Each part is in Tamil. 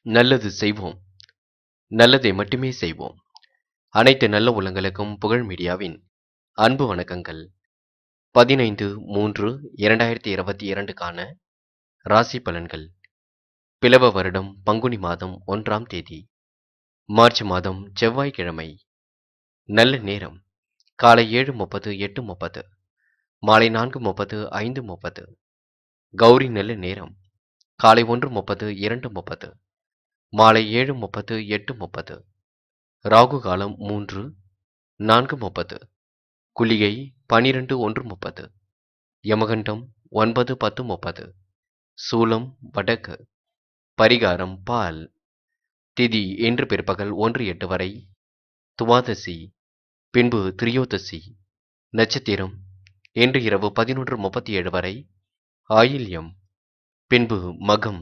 நல்லது செய்வோம் நல்லதை மட்டுமே செய்வோம் அனைத்து நல்ல உள்ளங்களுக்கும் புகழ் மீடியாவின் அன்பு வணக்கங்கள் பதினைந்து மூன்று இரண்டாயிரத்தி இருபத்தி இரண்டுக்கான ராசி பலன்கள் பிளவ வருடம் பங்குனி மாதம் ஒன்றாம் தேதி மார்ச் மாதம் செவ்வாய்க்கிழமை நல்ல நேரம் காலை ஏழு முப்பது எட்டு முப்பது மாலை நான்கு முப்பது ஐந்து முப்பது கௌரி நல்ல நேரம் காலை ஒன்று முப்பது இரண்டு முப்பது மாலை ஏழு முப்பது எட்டு முப்பது ராகு காலம் மூன்று நான்கு முப்பது குளிகை பனிரெண்டு ஒன்று முப்பது யமகண்டம் ஒன்பது பத்து முப்பது சூலம் வடக்கு பரிகாரம் பால் திதி இன்று பிற்பகல் ஒன்று எட்டு வரை துவாதசி பின்பு திரியோதசி நட்சத்திரம் இன்று இரவு பதினொன்று முப்பத்தி ஏழு வரை ஆயில்யம் பின்பு மகம்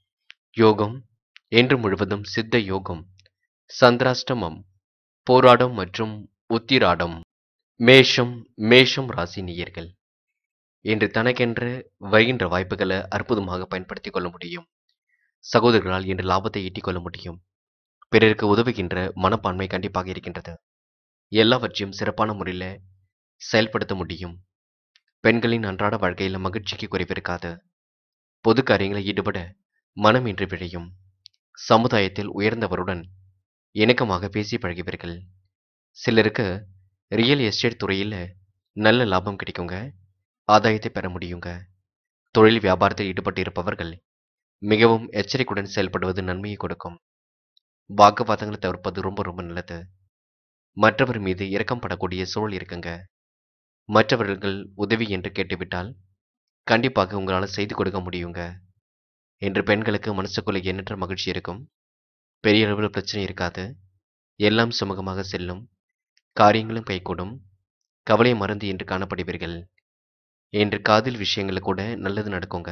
யோகம் என்று முழுவதும் சித்த யோகம் சந்திராஷ்டமம் போராடம் மற்றும் உத்திராடம் மேஷம் மேஷம் ராசி நேயர்கள் இன்று தனக்கென்று வருகின்ற வாய்ப்புகளை அற்புதமாக பயன்படுத்திக் கொள்ள முடியும் சகோதரர்களால் இன்று லாபத்தை ஈட்டிக் கொள்ள முடியும் பிறருக்கு உதவுகின்ற மனப்பான்மை கண்டிப்பாக இருக்கின்றது எல்லாவற்றையும் சிறப்பான முறையில் செயல்படுத்த முடியும் பெண்களின் அன்றாட வாழ்க்கையில் மகிழ்ச்சிக்கு குறைவிருக்காது பொது காரியங்களில் ஈடுபட மனம் இன்றி விழையும் சமுதாயத்தில் உயர்ந்தவருடன் இணக்கமாக பேசி பழகுவீர்கள் சிலருக்கு ரியல் எஸ்டேட் துறையில் நல்ல லாபம் கிடைக்குங்க ஆதாயத்தை பெற முடியுங்க தொழில் வியாபாரத்தில் ஈடுபட்டு இருப்பவர்கள் மிகவும் எச்சரிக்கையுடன் செயல்படுவது நன்மையை கொடுக்கும் வாக்குவாதங்களை தவிர்ப்பது ரொம்ப ரொம்ப நல்லது மற்றவர் மீது இரக்கம் படக்கூடிய சூழல் இருக்குங்க மற்றவர்கள் உதவி என்று கேட்டுவிட்டால் கண்டிப்பாக உங்களால் செய்து கொடுக்க முடியுங்க என்று பெண்களுக்கு மனசுக்குள்ளே எண்ணற்ற மகிழ்ச்சி இருக்கும் பெரிய அளவில் பிரச்சனை இருக்காது எல்லாம் சுமூகமாக செல்லும் காரியங்களும் கைகூடும் கவலை மறந்து என்று காணப்படுவீர்கள் என்று காதல் விஷயங்களில் கூட நல்லது நடக்குங்க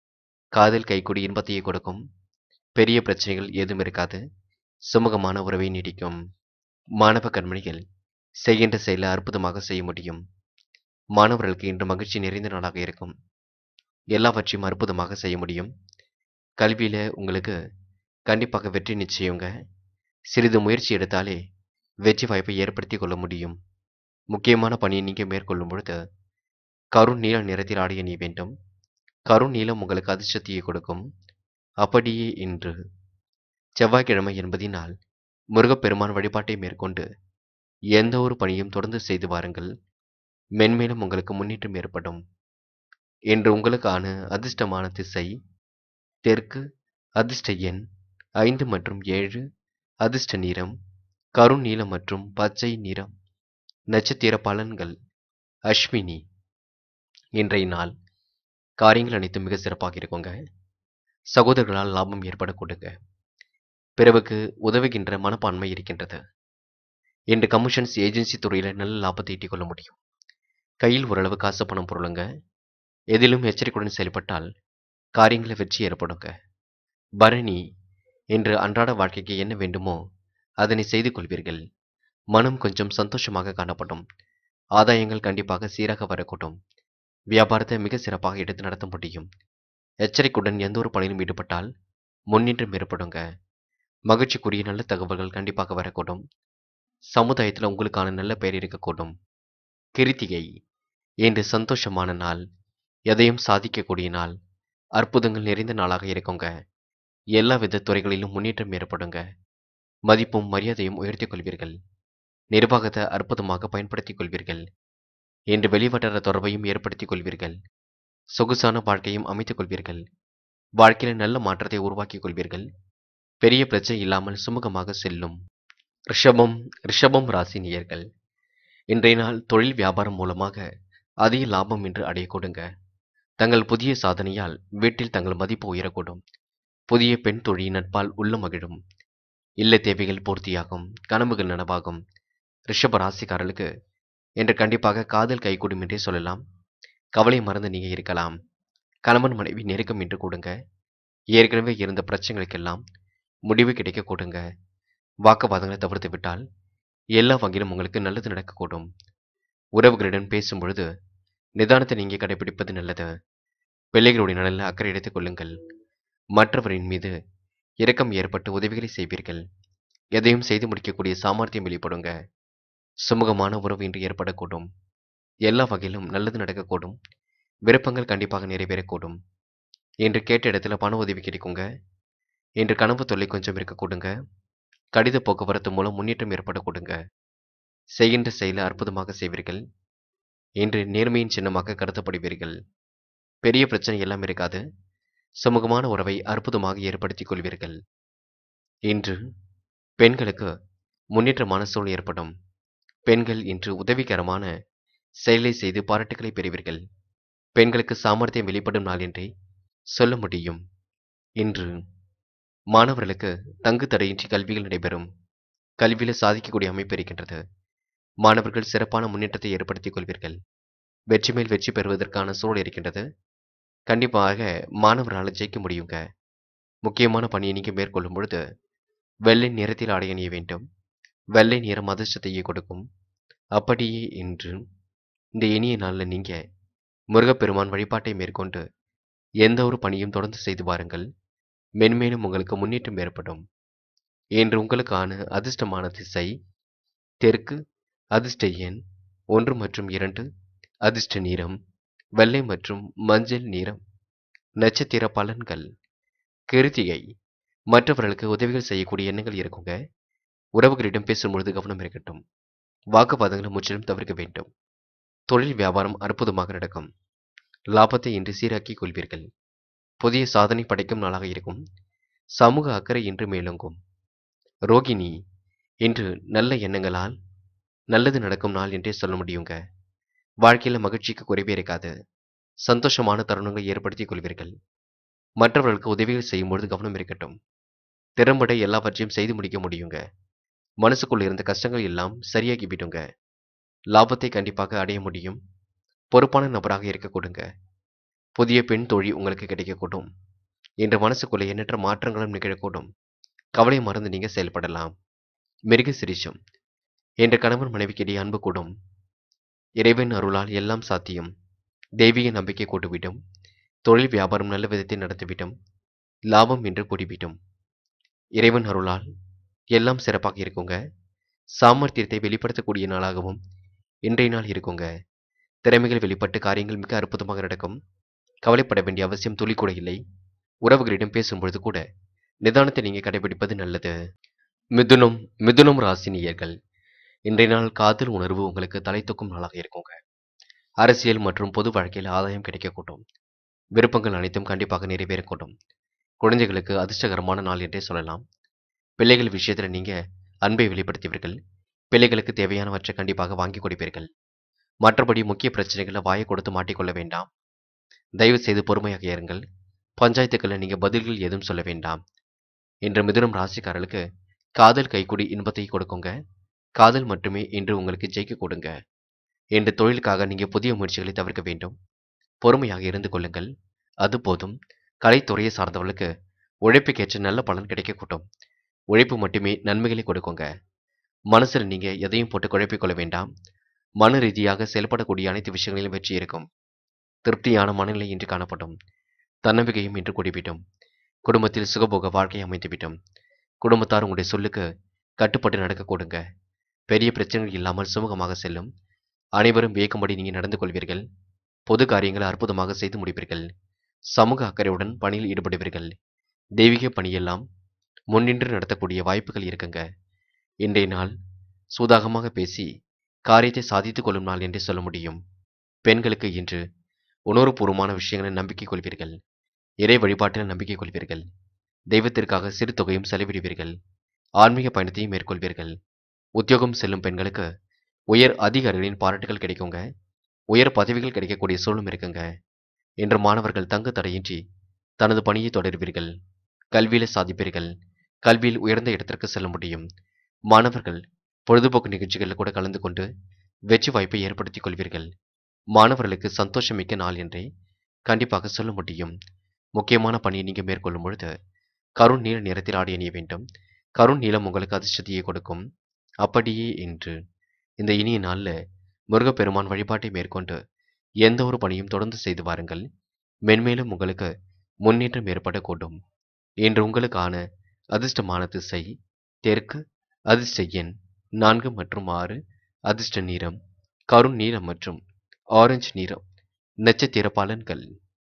காதல் கைகூடி இன்பத்தையே கொடுக்கும் பெரிய பிரச்சனைகள் ஏதும் இருக்காது சுமூகமான உறவை நீடிக்கும் மாணவ கண்மணிகள் செய்கின்ற செயலை அற்புதமாக செய்ய முடியும் மாணவர்களுக்கு இன்று மகிழ்ச்சி நிறைந்த நாளாக இருக்கும் எல்லாவற்றையும் அற்புதமாக செய்ய முடியும் கல்வியில் உங்களுக்கு கண்டிப்பாக வெற்றி நிச்சயங்க சிறிது முயற்சி எடுத்தாலே வெற்றி வாய்ப்பை ஏற்படுத்தி கொள்ள முடியும் முக்கியமான பணியை நீங்கள் மேற்கொள்ளும் பொழுது கருண் நீல நிறத்தில் ஆடிய நீ வேண்டும் கருண் நீளம் உங்களுக்கு அதிர்ஷ்டத்தையே கொடுக்கும் அப்படியே இன்று செவ்வாய்க்கிழமை என்பதினால் முருகப்பெருமான் வழிபாட்டை மேற்கொண்டு எந்த ஒரு பணியும் தொடர்ந்து செய்து வாருங்கள் மென்மேலும் உங்களுக்கு முன்னேற்றம் ஏற்படும் இன்று உங்களுக்கான அதிர்ஷ்டமான திசை தெற்கு அதிர்ஷ்ட எண் ஐந்து மற்றும் ஏழு அதிர்ஷ்ட நிறம் கருண் நீலம் மற்றும் பச்சை நிறம் நட்சத்திர பலன்கள் அஸ்வினி இன்றைய நாள் காரியங்கள் அனைத்தும் மிக சிறப்பாக இருக்குங்க சகோதரர்களால் லாபம் ஏற்படக்கூடுங்க பிறவுக்கு உதவுகின்ற மனப்பான்மை இருக்கின்றது இன்று கமிஷன்ஸ் ஏஜென்சி துறையில் நல்ல லாபத்தை ஈட்டிக் கொள்ள முடியும் கையில் ஓரளவு காசு பணம் பொருளுங்க எதிலும் எச்சரிக்கையுடன் செயல்பட்டால் காரியங்களில் வெற்றி ஏற்படுங்க பரணி என்று அன்றாட வாழ்க்கைக்கு என்ன வேண்டுமோ அதனை செய்து கொள்வீர்கள் மனம் கொஞ்சம் சந்தோஷமாக காணப்படும் ஆதாயங்கள் கண்டிப்பாக சீராக வரக்கூடும் வியாபாரத்தை மிக சிறப்பாக எடுத்து நடத்த முடியும் எச்சரிக்கையுடன் எந்த ஒரு பணியிலும் ஈடுபட்டால் முன்னேற்றம் ஏற்படுங்க மகிழ்ச்சிக்குரிய நல்ல தகவல்கள் கண்டிப்பாக வரக்கூடும் சமுதாயத்தில் உங்களுக்கான நல்ல பெயர் இருக்கக்கூடும் கிருத்திகை இன்று சந்தோஷமான நாள் எதையும் சாதிக்கக்கூடிய நாள் அற்புதங்கள் நிறைந்த நாளாக இருக்குங்க எல்லா வித துறைகளிலும் முன்னேற்றம் ஏற்படுங்க மதிப்பும் மரியாதையும் உயர்த்திக் கொள்வீர்கள் நிர்வாகத்தை அற்புதமாக பயன்படுத்திக் கொள்வீர்கள் இன்று வெளிவட்டார தொடர்பையும் ஏற்படுத்திக் கொள்வீர்கள் சொகுசான வாழ்க்கையும் அமைத்துக் கொள்வீர்கள் வாழ்க்கையில் நல்ல மாற்றத்தை உருவாக்கிக் கொள்வீர்கள் பெரிய பிரச்சனை இல்லாமல் சுமூகமாக செல்லும் ரிஷபம் ரிஷபம் ராசி நேயர்கள் இன்றைய நாள் தொழில் வியாபாரம் மூலமாக அதிக லாபம் என்று அடையக்கூடுங்க தங்கள் புதிய சாதனையால் வீட்டில் தங்கள் மதிப்பு உயரக்கூடும் புதிய பெண் தொழில் நட்பால் உள்ள மகிழும் இல்ல தேவைகள் பூர்த்தியாகும் கனவுகள் நனவாகும் ரிஷப ராசிக்காரர்களுக்கு என்று கண்டிப்பாக காதல் கைகூடும் என்றே சொல்லலாம் கவலை மறந்து நீங்க இருக்கலாம் கணவன் மனைவி நெருக்கம் என்று கூடுங்க ஏற்கனவே இருந்த பிரச்சனைகளுக்கெல்லாம் முடிவு கிடைக்க கூடுங்க வாக்குவாதங்களை தவிர்த்து விட்டால் எல்லா வகையிலும் உங்களுக்கு நல்லது நடக்கக்கூடும் உறவுகளுடன் பேசும் பொழுது நிதானத்தை நீங்கள் கடைபிடிப்பது நல்லது பிள்ளைகளுடைய நலனில் அக்கறை எடுத்துக் கொள்ளுங்கள் மற்றவரின் மீது இரக்கம் ஏற்பட்டு உதவிகளை செய்வீர்கள் எதையும் செய்து முடிக்கக்கூடிய சாமர்த்தியம் வெளிப்படுங்க சுமூகமான உறவு இன்று ஏற்படக்கூடும் எல்லா வகையிலும் நல்லது நடக்கக்கூடும் விருப்பங்கள் கண்டிப்பாக நிறைவேறக்கூடும் என்று கேட்ட இடத்துல பண உதவி கிடைக்குங்க இன்று கனவு தொல்லை கொஞ்சம் இருக்கக்கூடுங்க கடித போக்குவரத்து மூலம் முன்னேற்றம் ஏற்படக்கூடுங்க செய்கின்ற செயலை அற்புதமாக செய்வீர்கள் இன்று நேர்மையின் சின்னமாக கருதப்படுவீர்கள் பெரிய பிரச்சனை எல்லாம் இருக்காது சுமூகமான உறவை அற்புதமாக ஏற்படுத்திக் கொள்வீர்கள் இன்று பெண்களுக்கு முன்னேற்றமான சூழல் ஏற்படும் பெண்கள் இன்று உதவிகரமான செயலை செய்து பாராட்டுகளை பெறுவீர்கள் பெண்களுக்கு சாமர்த்தியம் வெளிப்படும் நாள் என்றே சொல்ல முடியும் இன்று மாணவர்களுக்கு தங்கு தடையின்றி கல்விகள் நடைபெறும் கல்வியில் சாதிக்கக்கூடிய அமைப்பு இருக்கின்றது மாணவர்கள் சிறப்பான முன்னேற்றத்தை ஏற்படுத்திக் கொள்வீர்கள் வெற்றி மேல் வெற்றி பெறுவதற்கான சூழல் இருக்கின்றது கண்டிப்பாக மாணவர்களால் ஜெயிக்க முடியுங்க முக்கியமான பணியை நீங்கள் மேற்கொள்ளும் பொழுது வெள்ளை நிறத்தில் ஆடை அணிய வேண்டும் வெள்ளை நிறம் அதிர்ஷ்டத்தையே கொடுக்கும் அப்படியே இன்று இந்த இனிய நாளில் நீங்கள் முருகப்பெருமான் வழிபாட்டை மேற்கொண்டு எந்த ஒரு பணியும் தொடர்ந்து செய்து வாருங்கள் மென்மேலும் உங்களுக்கு முன்னேற்றம் ஏற்படும் இன்று உங்களுக்கான அதிர்ஷ்டமான திசை தெற்கு அதிர்ஷ்ட எண் ஒன்று மற்றும் இரண்டு அதிர்ஷ்ட நிறம் வெள்ளை மற்றும் மஞ்சள் நிறம் நட்சத்திர பலன்கள் கிருத்திகை மற்றவர்களுக்கு உதவிகள் செய்யக்கூடிய எண்ணங்கள் இருக்குங்க உறவுகளிடம் பேசும்பொழுது கவனம் இருக்கட்டும் வாக்குவாதங்களை முற்றிலும் தவிர்க்க வேண்டும் தொழில் வியாபாரம் அற்புதமாக நடக்கும் லாபத்தை இன்று சீராக்கிக் கொள்வீர்கள் புதிய சாதனை படைக்கும் நாளாக இருக்கும் சமூக அக்கறை இன்று மேலோங்கும் ரோகிணி இன்று நல்ல எண்ணங்களால் நல்லது நடக்கும் நாள் என்றே சொல்ல முடியுங்க வாழ்க்கையில் மகிழ்ச்சிக்கு குறைவே இருக்காது சந்தோஷமான தருணங்களை ஏற்படுத்திக் கொள்வீர்கள் மற்றவர்களுக்கு உதவிகள் செய்யும்பொழுது கவனம் இருக்கட்டும் திறம்பட எல்லாவற்றையும் செய்து முடிக்க முடியுங்க மனசுக்குள்ள இருந்த கஷ்டங்கள் எல்லாம் சரியாகி விடுங்க லாபத்தை கண்டிப்பாக அடைய முடியும் பொறுப்பான நபராக இருக்க கொடுங்க புதிய பெண் தோழி உங்களுக்கு கிடைக்கக்கூடும் என்ற மனசுக்குள்ள எண்ணற்ற மாற்றங்களும் நிகழக்கூடும் கவலை மறந்து நீங்க செயல்படலாம் மிருக சிரிஷம் என்ற கணவன் மனைவிக்கிடையே அன்பு கூடும் இறைவன் அருளால் எல்லாம் சாத்தியம் தெய்வீக நம்பிக்கை கூட்டுவிடும் தொழில் வியாபாரம் நல்ல விதத்தில் நடத்திவிடும் லாபம் என்று கூடிவிடும் இறைவன் அருளால் எல்லாம் சிறப்பாக இருக்குங்க சாமர்த்தியத்தை வெளிப்படுத்தக்கூடிய நாளாகவும் இன்றைய நாள் இருக்குங்க திறமைகள் வெளிப்பட்டு காரியங்கள் மிக அற்புதமாக நடக்கும் கவலைப்பட வேண்டிய அவசியம் துளி கூட இல்லை உறவுகளிடம் பேசும்பொழுது கூட நிதானத்தை நீங்க கடைபிடிப்பது நல்லது மிதுனம் மிதுனம் ராசினியர்கள் இன்றைய நாள் காதல் உணர்வு உங்களுக்கு தலை தூக்கும் நாளாக இருக்குங்க அரசியல் மற்றும் பொது வாழ்க்கையில் ஆதாயம் கிடைக்கக்கூடும் விருப்பங்கள் அனைத்தும் கண்டிப்பாக நிறைவேறக்கூடும் குழந்தைகளுக்கு அதிர்ஷ்டகரமான நாள் என்றே சொல்லலாம் பிள்ளைகள் விஷயத்தில் நீங்க அன்பை வெளிப்படுத்துவீர்கள் பிள்ளைகளுக்கு தேவையானவற்றை கண்டிப்பாக வாங்கி கொடுப்பீர்கள் மற்றபடி முக்கிய பிரச்சனைகளை வாயை கொடுத்து மாட்டிக்கொள்ள வேண்டாம் தயவு செய்து பொறுமையாக இருங்கள் பஞ்சாயத்துக்களில் நீங்க பதில்கள் எதுவும் சொல்ல வேண்டாம் இன்று மிதுனம் ராசிக்காரர்களுக்கு காதல் கைக்குடி இன்பத்தை கொடுக்குங்க காதல் மட்டுமே இன்று உங்களுக்கு ஜெயிக்க கொடுங்க இன்று தொழிலுக்காக நீங்க புதிய முயற்சிகளை தவிர்க்க வேண்டும் பொறுமையாக இருந்து கொள்ளுங்கள் அது போதும் கலைத்துறையை சார்ந்தவர்களுக்கு உழைப்புக்கேற்ற நல்ல பலன் கிடைக்கக்கூடும் உழைப்பு மட்டுமே நன்மைகளை கொடுக்குங்க மனசில் நீங்க எதையும் போட்டு குழப்பிக் கொள்ள வேண்டாம் மன ரீதியாக செயல்படக்கூடிய அனைத்து விஷயங்களிலும் வெற்றி இருக்கும் திருப்தியான மனநிலை இன்று காணப்படும் தன்னம்பிக்கையும் இன்று கூடிவிடும் குடும்பத்தில் சுகபோக வாழ்க்கை அமைந்துவிடும் குடும்பத்தார் உங்களுடைய சொல்லுக்கு கட்டுப்பட்டு நடக்க கொடுங்க பெரிய பிரச்சனைகள் இல்லாமல் சுமூகமாக செல்லும் அனைவரும் வியக்கும்படி நீங்கள் நடந்து கொள்வீர்கள் பொது காரியங்களை அற்புதமாக செய்து முடிப்பீர்கள் சமூக அக்கறையுடன் பணியில் ஈடுபடுவீர்கள் தெய்வீக பணியெல்லாம் முன்னின்று நடத்தக்கூடிய வாய்ப்புகள் இருக்குங்க இன்றைய நாள் சூதாகமாக பேசி காரியத்தை சாதித்துக் கொள்ளும் நாள் என்று சொல்ல முடியும் பெண்களுக்கு இன்று உணர்வுபூர்வமான விஷயங்களை நம்பிக்கை கொள்வீர்கள் இறை வழிபாட்டில் நம்பிக்கை கொள்வீர்கள் தெய்வத்திற்காக சிறு தொகையும் செலவிடுவீர்கள் ஆன்மீக பயணத்தையும் மேற்கொள்வீர்கள் உத்தியோகம் செல்லும் பெண்களுக்கு உயர் அதிகாரிகளின் பாராட்டுகள் கிடைக்குங்க உயர் பதவிகள் கிடைக்கக்கூடிய சூழலும் இருக்குங்க இன்று மாணவர்கள் தங்கு தடையின்றி தனது பணியை தொடர்வீர்கள் கல்வியில சாதிப்பீர்கள் கல்வியில் உயர்ந்த இடத்திற்கு செல்ல முடியும் மாணவர்கள் பொழுதுபோக்கு நிகழ்ச்சிகளில் கூட கலந்து கொண்டு வெற்றி வாய்ப்பை ஏற்படுத்திக் கொள்வீர்கள் மாணவர்களுக்கு சந்தோஷமிக்க நாள் என்றே கண்டிப்பாக சொல்ல முடியும் முக்கியமான பணியை நீங்க மேற்கொள்ளும் பொழுது கருண் நீல நிறத்தில் ஆடி அணிய வேண்டும் கருண் நீளம் உங்களுக்கு அதிர்ஷ்டத்தையே கொடுக்கும் அப்படியே இன்று இந்த இனிய நாள்ல முருகப்பெருமான் வழிபாட்டை மேற்கொண்டு எந்த ஒரு பணியும் தொடர்ந்து செய்து வாருங்கள் மென்மேலும் உங்களுக்கு முன்னேற்றம் ஏற்படக்கூடும் இன்று உங்களுக்கான அதிர்ஷ்டமான திசை தெற்கு அதிர்ஷ்ட எண் நான்கு மற்றும் ஆறு அதிர்ஷ்ட நிறம் கரும் நீலம் மற்றும் ஆரஞ்சு நிறம் நட்சத்திர பலன்கள்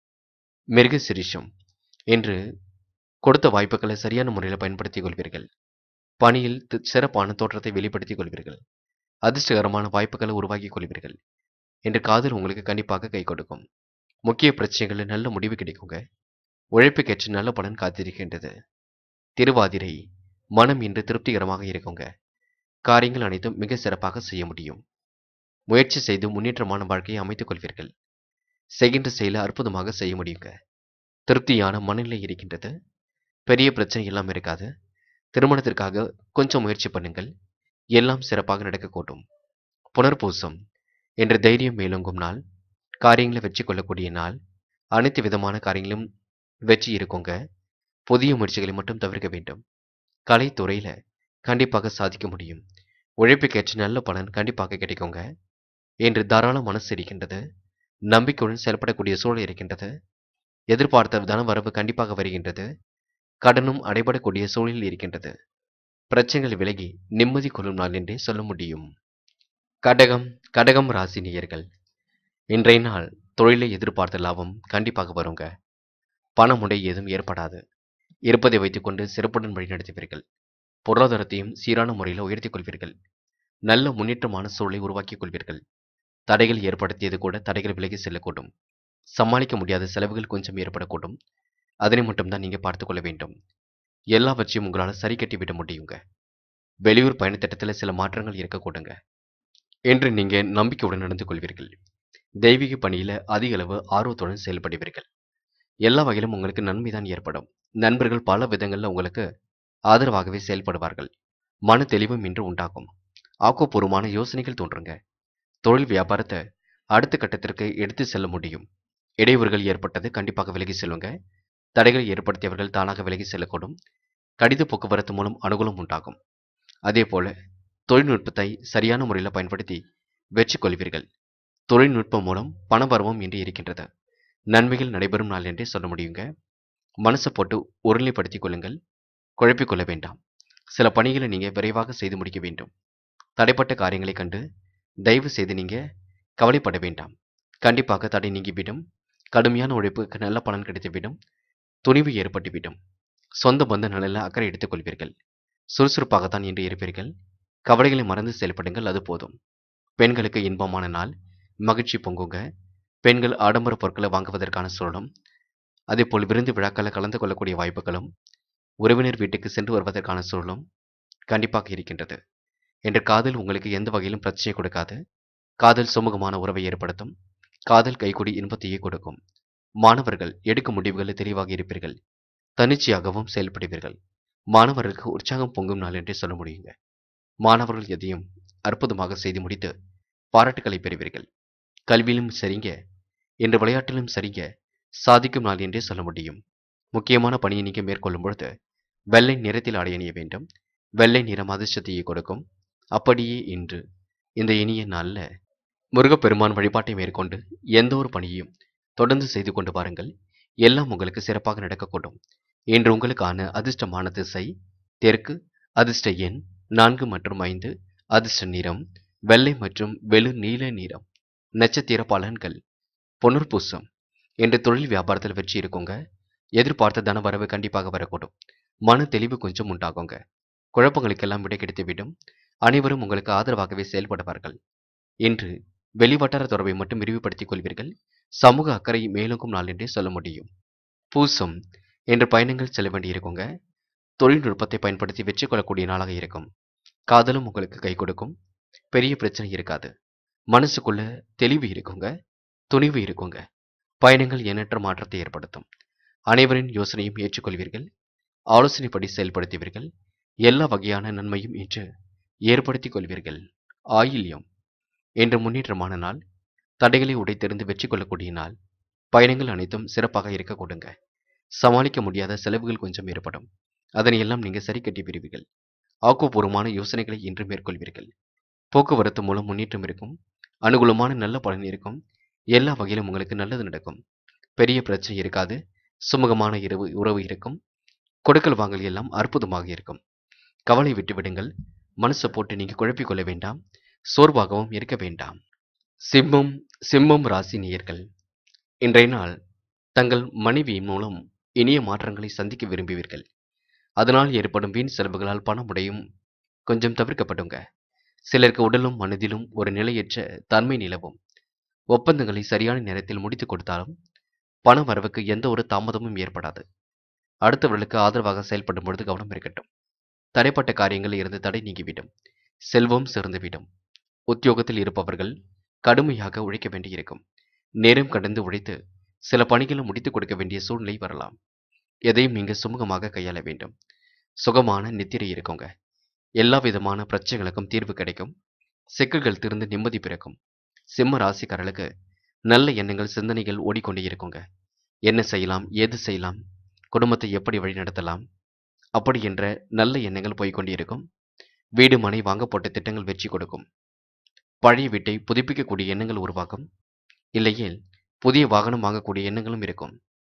மிருக சிரிஷம் என்று கொடுத்த வாய்ப்புகளை சரியான முறையில் பயன்படுத்திக் கொள்வீர்கள் பணியில் தி- சிறப்பான தோற்றத்தை வெளிப்படுத்திக் கொள்வீர்கள் அதிர்ஷ்டகரமான வாய்ப்புகளை உருவாக்கிக் கொள்வீர்கள் என்று காதல் உங்களுக்கு கண்டிப்பாக கை கொடுக்கும் முக்கிய பிரச்சனைகளில் நல்ல முடிவு கிடைக்குங்க உழைப்புக்கேற்ற நல்ல பலன் காத்திருக்கின்றது திருவாதிரை மனம் இன்று திருப்திகரமாக இருக்குங்க காரியங்கள் அனைத்தும் மிக சிறப்பாக செய்ய முடியும் முயற்சி செய்து முன்னேற்றமான வாழ்க்கையை அமைத்துக் கொள்வீர்கள் செய்கின்ற செயலை அற்புதமாக செய்ய முடியுங்க திருப்தியான மனநிலை இருக்கின்றது பெரிய பிரச்சனை எல்லாம் இருக்காது திருமணத்திற்காக கொஞ்சம் முயற்சி பண்ணுங்கள் எல்லாம் சிறப்பாக நடக்கக்கூடும் புனர்பூசம் என்ற தைரியம் மேலோங்கும் நாள் காரியங்களை வெற்றி கொள்ளக்கூடிய நாள் அனைத்து விதமான காரியங்களும் வெற்றி இருக்குங்க புதிய முயற்சிகளை மட்டும் தவிர்க்க வேண்டும் கலைத்துறையில கண்டிப்பாக சாதிக்க முடியும் உழைப்புக்கேற்ற நல்ல பலன் கண்டிப்பாக கிடைக்குங்க என்று தாராள மனசு இருக்கின்றது நம்பிக்கையுடன் செயல்படக்கூடிய சூழல் இருக்கின்றது எதிர்பார்த்த தன வரவு கண்டிப்பாக வருகின்றது கடனும் அடைபடக்கூடிய சூழலில் இருக்கின்றது பிரச்சனைகள் விலகி நிம்மதி கொள்ளும் நாள் என்றே சொல்ல முடியும் கடகம் கடகம் ராசி நேயர்கள் இன்றைய நாள் தொழிலை எதிர்பார்த்த லாபம் கண்டிப்பாக வருங்க பணமுடை ஏதும் ஏற்படாது இருப்பதை வைத்துக்கொண்டு சிறப்புடன் வழிநடத்துவீர்கள் பொருளாதாரத்தையும் சீரான முறையில் உயர்த்திக் கொள்வீர்கள் நல்ல முன்னேற்றமான சூழலை உருவாக்கிக் கொள்வீர்கள் தடைகள் ஏற்படுத்தியது கூட தடைகள் விலகி செல்லக்கூடும் சமாளிக்க முடியாத செலவுகள் கொஞ்சம் ஏற்படக்கூடும் அதனை மட்டும்தான் நீங்க பார்த்துக் கொள்ள வேண்டும் எல்லாவற்றையும் உங்களால் சரி கட்டி விட முடியுங்க வெளியூர் பயணத்திட்டத்தில் சில மாற்றங்கள் இருக்கக்கூடுங்க என்று நீங்க நம்பிக்கையுடன் நடந்து கொள்வீர்கள் தெய்வீக பணியில அதிக அளவு ஆர்வத்துடன் செயல்படுவீர்கள் எல்லா வகையிலும் உங்களுக்கு நன்மைதான் ஏற்படும் நண்பர்கள் பல விதங்களில் உங்களுக்கு ஆதரவாகவே செயல்படுவார்கள் மன தெளிவும் இன்று உண்டாகும் ஆக்கப்பூர்வமான யோசனைகள் தோன்றுங்க தொழில் வியாபாரத்தை அடுத்த கட்டத்திற்கு எடுத்து செல்ல முடியும் இடையூறுகள் ஏற்பட்டது கண்டிப்பாக விலகி செல்லுங்க தடைகள் ஏற்படுத்தியவர்கள் தானாக விலகி செல்லக்கூடும் கடித போக்குவரத்து மூலம் அனுகூலம் உண்டாகும் அதே போல தொழில்நுட்பத்தை சரியான முறையில் பயன்படுத்தி வெற்றி கொள்வீர்கள் தொழில்நுட்பம் மூலம் பணபரவம் இன்று இருக்கின்றது நன்மைகள் நடைபெறும் நாள் என்றே சொல்ல முடியுங்க மனசை போட்டு ஒருநிலைப்படுத்திக் கொள்ளுங்கள் குழப்பிக் கொள்ள வேண்டாம் சில பணிகளை நீங்க விரைவாக செய்து முடிக்க வேண்டும் தடைப்பட்ட காரியங்களை கண்டு தயவு செய்து நீங்க கவலைப்பட வேண்டாம் கண்டிப்பாக தடை நீங்கிவிடும் கடுமையான உழைப்புக்கு நல்ல பலன் கிடைத்துவிடும் துணிவு ஏற்பட்டுவிடும் சொந்த பந்த நலனில் அக்கறை எடுத்துக் கொள்வீர்கள் சுறுசுறுப்பாகத்தான் இன்று இருப்பீர்கள் கவலைகளை மறந்து செயல்படுங்கள் அது போதும் பெண்களுக்கு இன்பமான நாள் மகிழ்ச்சி பொங்குங்க பெண்கள் ஆடம்பர பொருட்களை வாங்குவதற்கான சூழலும் அதேபோல் விருந்து விழாக்களில் கலந்து கொள்ளக்கூடிய வாய்ப்புகளும் உறவினர் வீட்டுக்கு சென்று வருவதற்கான சூழலும் கண்டிப்பாக இருக்கின்றது என்ற காதல் உங்களுக்கு எந்த வகையிலும் பிரச்சனை கொடுக்காது காதல் சுமூகமான உறவை ஏற்படுத்தும் காதல் கைகூடி இன்பத்தையே கொடுக்கும் மாணவர்கள் எடுக்கும் முடிவுகளில் தெளிவாக இருப்பீர்கள் தன்னிச்சையாகவும் செயல்படுவீர்கள் மாணவர்களுக்கு உற்சாகம் பொங்கும் நாள் என்றே சொல்ல முடியுங்க மாணவர்கள் எதையும் அற்புதமாக செய்து முடித்து பாராட்டுகளை பெறுவீர்கள் கல்வியிலும் சரிங்க என்று விளையாட்டிலும் சரிங்க சாதிக்கும் நாள் என்றே சொல்ல முடியும் முக்கியமான பணியை நீங்க மேற்கொள்ளும் பொழுது வெள்ளை நிறத்தில் ஆடை அணிய வேண்டும் வெள்ளை நிறம் அதிர்ஷ்டத்தையே கொடுக்கும் அப்படியே இன்று இந்த இனிய நாள்ல முருகப்பெருமான் வழிபாட்டை மேற்கொண்டு எந்த ஒரு பணியையும் தொடர்ந்து செய்து கொண்டு பாருங்கள் எல்லாம் உங்களுக்கு சிறப்பாக நடக்கக்கூடும் இன்று உங்களுக்கான அதிர்ஷ்டமான திசை தெற்கு அதிர்ஷ்ட எண் நான்கு மற்றும் ஐந்து அதிர்ஷ்ட நிறம் வெள்ளை மற்றும் வெளு நீல நிறம் நட்சத்திர பலன்கள் புனர்பூசம் என்று தொழில் வியாபாரத்தில் வெற்றி இருக்குங்க எதிர்பார்த்த தன வரவு கண்டிப்பாக வரக்கூடும் மன தெளிவு கொஞ்சம் உண்டாகுங்க குழப்பங்களுக்கெல்லாம் விடை கிடைத்துவிடும் அனைவரும் உங்களுக்கு ஆதரவாகவே செயல்படுவார்கள் இன்று வெளிவட்டார தொடர்பை மட்டும் விரிவுபடுத்திக் கொள்வீர்கள் சமூக அக்கறை மேலோங்கும் நாள் என்றே சொல்ல முடியும் பூசம் என்று பயணங்கள் செல்ல வேண்டியிருக்குங்க தொழில்நுட்பத்தை பயன்படுத்தி வெற்றி கொள்ளக்கூடிய நாளாக இருக்கும் காதலும் உங்களுக்கு கை கொடுக்கும் பெரிய பிரச்சனை இருக்காது மனசுக்குள்ள தெளிவு இருக்குங்க துணிவு இருக்குங்க பயணங்கள் எண்ணற்ற மாற்றத்தை ஏற்படுத்தும் அனைவரின் யோசனையும் ஏற்றுக்கொள்வீர்கள் ஆலோசனைப்படி செயல்படுத்துவீர்கள் எல்லா வகையான நன்மையும் இன்று ஏற்படுத்திக் கொள்வீர்கள் ஆயில்யம் என்ற முன்னேற்றமான நாள் தடைகளை உடைத்தெறிந்து வெற்றி கொள்ளக்கூடிய நாள் பயணங்கள் அனைத்தும் சிறப்பாக இருக்க கொடுங்க சமாளிக்க முடியாத செலவுகள் கொஞ்சம் ஏற்படும் அதனை எல்லாம் நீங்க சரி கட்டி பெறுவீர்கள் ஆக்கப்பூர்வமான யோசனைகளை இன்று மேற்கொள்வீர்கள் போக்குவரத்து மூலம் முன்னேற்றம் இருக்கும் அனுகூலமான நல்ல பலன் இருக்கும் எல்லா வகையிலும் உங்களுக்கு நல்லது நடக்கும் பெரிய பிரச்சனை இருக்காது சுமூகமான இரவு உறவு இருக்கும் கொடுக்கல் வாங்கல் எல்லாம் அற்புதமாக இருக்கும் கவலை விட்டு விடுங்கள் மனசை போட்டு நீங்க குழப்பிக் கொள்ள வேண்டாம் சோர்வாகவும் இருக்க வேண்டாம் சிம்மம் சிம்மம் ராசி நேயர்கள் இன்றைய நாள் தங்கள் மனைவி மூலம் இனிய மாற்றங்களை சந்திக்க விரும்புவீர்கள் அதனால் ஏற்படும் வீண் செலவுகளால் பணம் உடையும் கொஞ்சம் தவிர்க்கப்படுங்க சிலருக்கு உடலும் மனதிலும் ஒரு நிலையற்ற தன்மை நிலவும் ஒப்பந்தங்களை சரியான நேரத்தில் முடித்து கொடுத்தாலும் பண வரவுக்கு எந்த ஒரு தாமதமும் ஏற்படாது அடுத்தவர்களுக்கு ஆதரவாக செயல்படும் பொழுது கவனம் இருக்கட்டும் தடைப்பட்ட காரியங்களில் இருந்து தடை நீங்கிவிடும் செல்வம் சிறந்துவிடும் உத்தியோகத்தில் இருப்பவர்கள் கடுமையாக உழைக்க வேண்டியிருக்கும் நேரம் கடந்து உழைத்து சில பணிகளை முடித்துக் கொடுக்க வேண்டிய சூழ்நிலை வரலாம் எதையும் நீங்க சுமூகமாக கையாள வேண்டும் சுகமான நித்திரை இருக்குங்க எல்லா விதமான பிரச்சனைகளுக்கும் தீர்வு கிடைக்கும் சிக்கல்கள் திருந்து நிம்மதி பிறக்கும் சிம்ம ராசிக்காரர்களுக்கு நல்ல எண்ணங்கள் சிந்தனைகள் ஓடிக்கொண்டே இருக்குங்க என்ன செய்யலாம் ஏது செய்யலாம் குடும்பத்தை எப்படி வழிநடத்தலாம் அப்படி என்ற நல்ல எண்ணங்கள் போய்க்கொண்டே இருக்கும் வீடு மனை வாங்க போட்ட திட்டங்கள் வெற்றி கொடுக்கும் பழைய வீட்டை புதுப்பிக்கக்கூடிய எண்ணங்கள் உருவாகும் இல்லையேல் புதிய வாகனம் வாங்கக்கூடிய எண்ணங்களும் இருக்கும்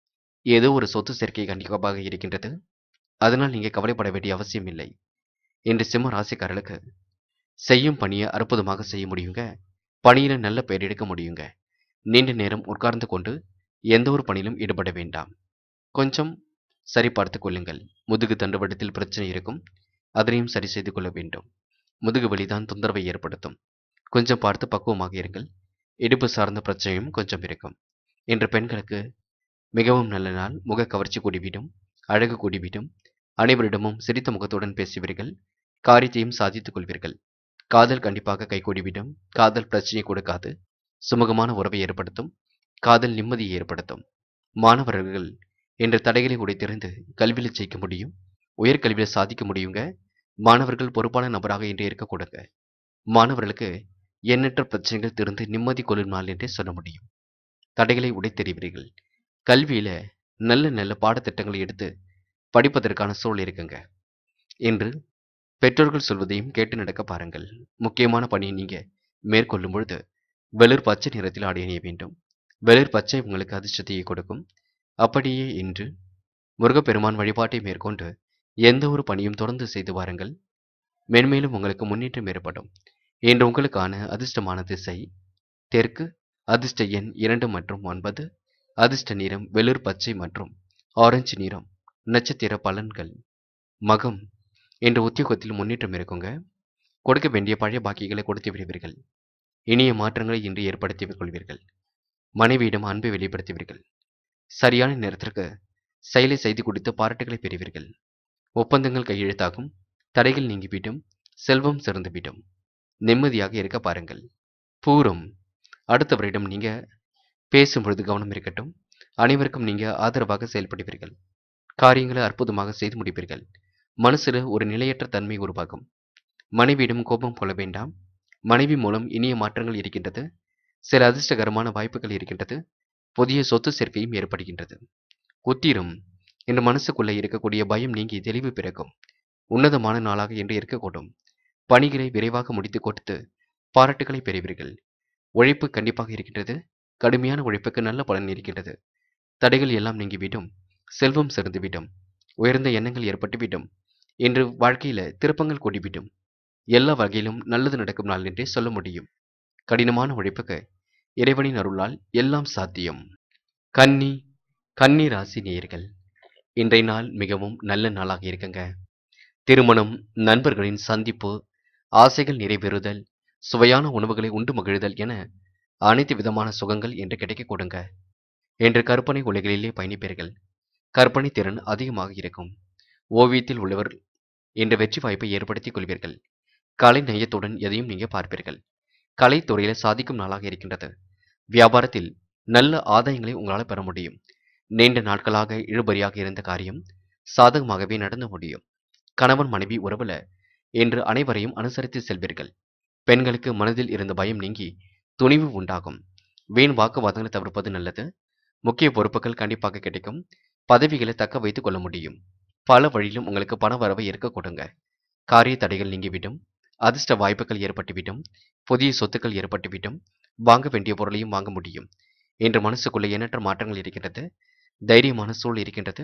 ஏதோ ஒரு சொத்து சேர்க்கை கண்டிப்பாக இருக்கின்றது அதனால் நீங்க கவலைப்பட வேண்டிய அவசியம் இல்லை இன்று சிம்ம ராசிக்காரர்களுக்கு செய்யும் பணியை அற்புதமாக செய்ய முடியுங்க பணியில நல்ல பெயர் எடுக்க முடியுங்க நீண்ட நேரம் உட்கார்ந்து கொண்டு எந்த ஒரு பணியிலும் ஈடுபட வேண்டாம் கொஞ்சம் சரி பார்த்து கொள்ளுங்கள் முதுகு தண்டுவடத்தில் பிரச்சனை இருக்கும் அதனையும் சரி செய்து கொள்ள வேண்டும் முதுகு வலிதான் தொந்தரவை ஏற்படுத்தும் கொஞ்சம் பார்த்து பக்குவமாக இருங்கள் இடுப்பு சார்ந்த பிரச்சனையும் கொஞ்சம் இருக்கும் இன்று பெண்களுக்கு மிகவும் நல்ல நாள் முக கவர்ச்சி கூடிவிடும் அழகு கூடிவிடும் அனைவரிடமும் சிரித்த முகத்துடன் பேசுவீர்கள் காரியத்தையும் சாதித்துக் கொள்வீர்கள் காதல் கண்டிப்பாக கைகூடிவிடும் காதல் பிரச்சனையை கொடுக்காது சுமூகமான உறவை ஏற்படுத்தும் காதல் நிம்மதியை ஏற்படுத்தும் மாணவர்கள் என்ற தடைகளை உடைத்திருந்து கல்வியில் ஜெயிக்க முடியும் உயர்கல்வியில் சாதிக்க முடியுங்க மாணவர்கள் பொறுப்பான நபராக இன்று இருக்க கொடுங்க மாணவர்களுக்கு எண்ணற்ற பிரச்சனைகள் திறந்து நிம்மதி கொள்ளும் நாள் என்றே சொல்ல முடியும் தடைகளை உடைத்தெறிவீர்கள் கல்வியில நல்ல நல்ல பாடத்திட்டங்களை எடுத்து படிப்பதற்கான சூழல் இருக்குங்க என்று பெற்றோர்கள் சொல்வதையும் கேட்டு நடக்க பாருங்கள் முக்கியமான பணியை நீங்க மேற்கொள்ளும் பொழுது வெளிர் பச்சை நிறத்தில் ஆடை அணிய வேண்டும் வெளிர் பச்சை உங்களுக்கு அதிர்ஷ்டத்தையே கொடுக்கும் அப்படியே இன்று முருகப்பெருமான் வழிபாட்டை மேற்கொண்டு எந்த ஒரு பணியும் தொடர்ந்து செய்து வாருங்கள் மென்மேலும் உங்களுக்கு முன்னேற்றம் ஏற்படும் இன்று உங்களுக்கான அதிர்ஷ்டமான திசை தெற்கு அதிர்ஷ்ட எண் இரண்டு மற்றும் ஒன்பது அதிர்ஷ்ட நிறம் வெளிர் பச்சை மற்றும் ஆரஞ்சு நிறம் நட்சத்திர பலன்கள் மகம் என்ற உத்தியோகத்தில் முன்னேற்றம் இருக்குங்க கொடுக்க வேண்டிய பழைய பாக்கிகளை கொடுத்து விடுவீர்கள் இனிய மாற்றங்களை இன்று ஏற்படுத்தி கொள்வீர்கள் மனைவியிடம் அன்பை வெளிப்படுத்துவீர்கள் சரியான நேரத்திற்கு செயலை செய்து கொடுத்து பாராட்டுகளை பெறுவீர்கள் ஒப்பந்தங்கள் கையெழுத்தாகும் தடைகள் நீங்கிவிடும் செல்வம் சிறந்துவிடும் நிம்மதியாக இருக்க பாருங்கள் பூரம் அடுத்தவரிடம் நீங்க பேசும் பொழுது கவனம் இருக்கட்டும் அனைவருக்கும் நீங்க ஆதரவாக செயல்படுவீர்கள் காரியங்களை அற்புதமாக செய்து முடிப்பீர்கள் மனசுல ஒரு நிலையற்ற தன்மை உருவாகும் மனைவியிடம் கோபம் கொள்ள வேண்டாம் மனைவி மூலம் இனிய மாற்றங்கள் இருக்கின்றது சில அதிர்ஷ்டகரமான வாய்ப்புகள் இருக்கின்றது புதிய சொத்து சேர்க்கையும் ஏற்படுகின்றது உத்திரம் என்ற மனசுக்குள்ளே இருக்கக்கூடிய பயம் நீங்கி தெளிவு பிறக்கும் உன்னதமான நாளாக என்று இருக்கக்கூடும் பணிகளை விரைவாக முடித்து கொடுத்து பாராட்டுகளை பெறுவீர்கள் உழைப்பு கண்டிப்பாக இருக்கின்றது கடுமையான உழைப்புக்கு நல்ல பலன் இருக்கின்றது தடைகள் எல்லாம் நீங்கிவிடும் செல்வம் சிறந்துவிடும் உயர்ந்த எண்ணங்கள் ஏற்பட்டுவிடும் என்று வாழ்க்கையில திருப்பங்கள் கூடிவிடும் எல்லா வகையிலும் நல்லது நடக்கும் நாள் என்றே சொல்ல முடியும் கடினமான உழைப்புக்கு இறைவனின் அருளால் எல்லாம் சாத்தியம் கன்னி கன்னி ராசி நேயர்கள் இன்றைய நாள் மிகவும் நல்ல நாளாக இருக்குங்க திருமணம் நண்பர்களின் சந்திப்பு ஆசைகள் நிறைவேறுதல் சுவையான உணவுகளை உண்டு மகிழுதல் என அனைத்து விதமான சுகங்கள் என்று கிடைக்க கொடுங்க என்று கற்பனை உலகிலே பயணிப்பீர்கள் கற்பனை திறன் அதிகமாக இருக்கும் ஓவியத்தில் உள்ளவர் என்ற வெற்றி வாய்ப்பை ஏற்படுத்திக் கொள்வீர்கள் கலை நயத்துடன் எதையும் நீங்க பார்ப்பீர்கள் கலைத்துறையில சாதிக்கும் நாளாக இருக்கின்றது வியாபாரத்தில் நல்ல ஆதாயங்களை உங்களால் பெற முடியும் நீண்ட நாட்களாக இழுபறியாக இருந்த காரியம் சாதகமாகவே நடந்து முடியும் கணவன் மனைவி உறவுல என்று அனைவரையும் அனுசரித்து செல்வீர்கள் பெண்களுக்கு மனதில் இருந்த பயம் நீங்கி துணிவு உண்டாகும் வீண் வாக்குவாதங்களை தவிர்ப்பது நல்லது முக்கிய பொறுப்புகள் கண்டிப்பாக கிடைக்கும் பதவிகளை தக்க வைத்துக் கொள்ள முடியும் பல வழியிலும் உங்களுக்கு பண வரவை இருக்க கொடுங்க காரிய தடைகள் நீங்கிவிடும் அதிர்ஷ்ட வாய்ப்புகள் ஏற்பட்டுவிடும் புதிய சொத்துக்கள் ஏற்பட்டுவிடும் வாங்க வேண்டிய பொருளையும் வாங்க முடியும் என்று மனசுக்குள்ள எண்ணற்ற மாற்றங்கள் இருக்கின்றது தைரியமான சூழல் இருக்கின்றது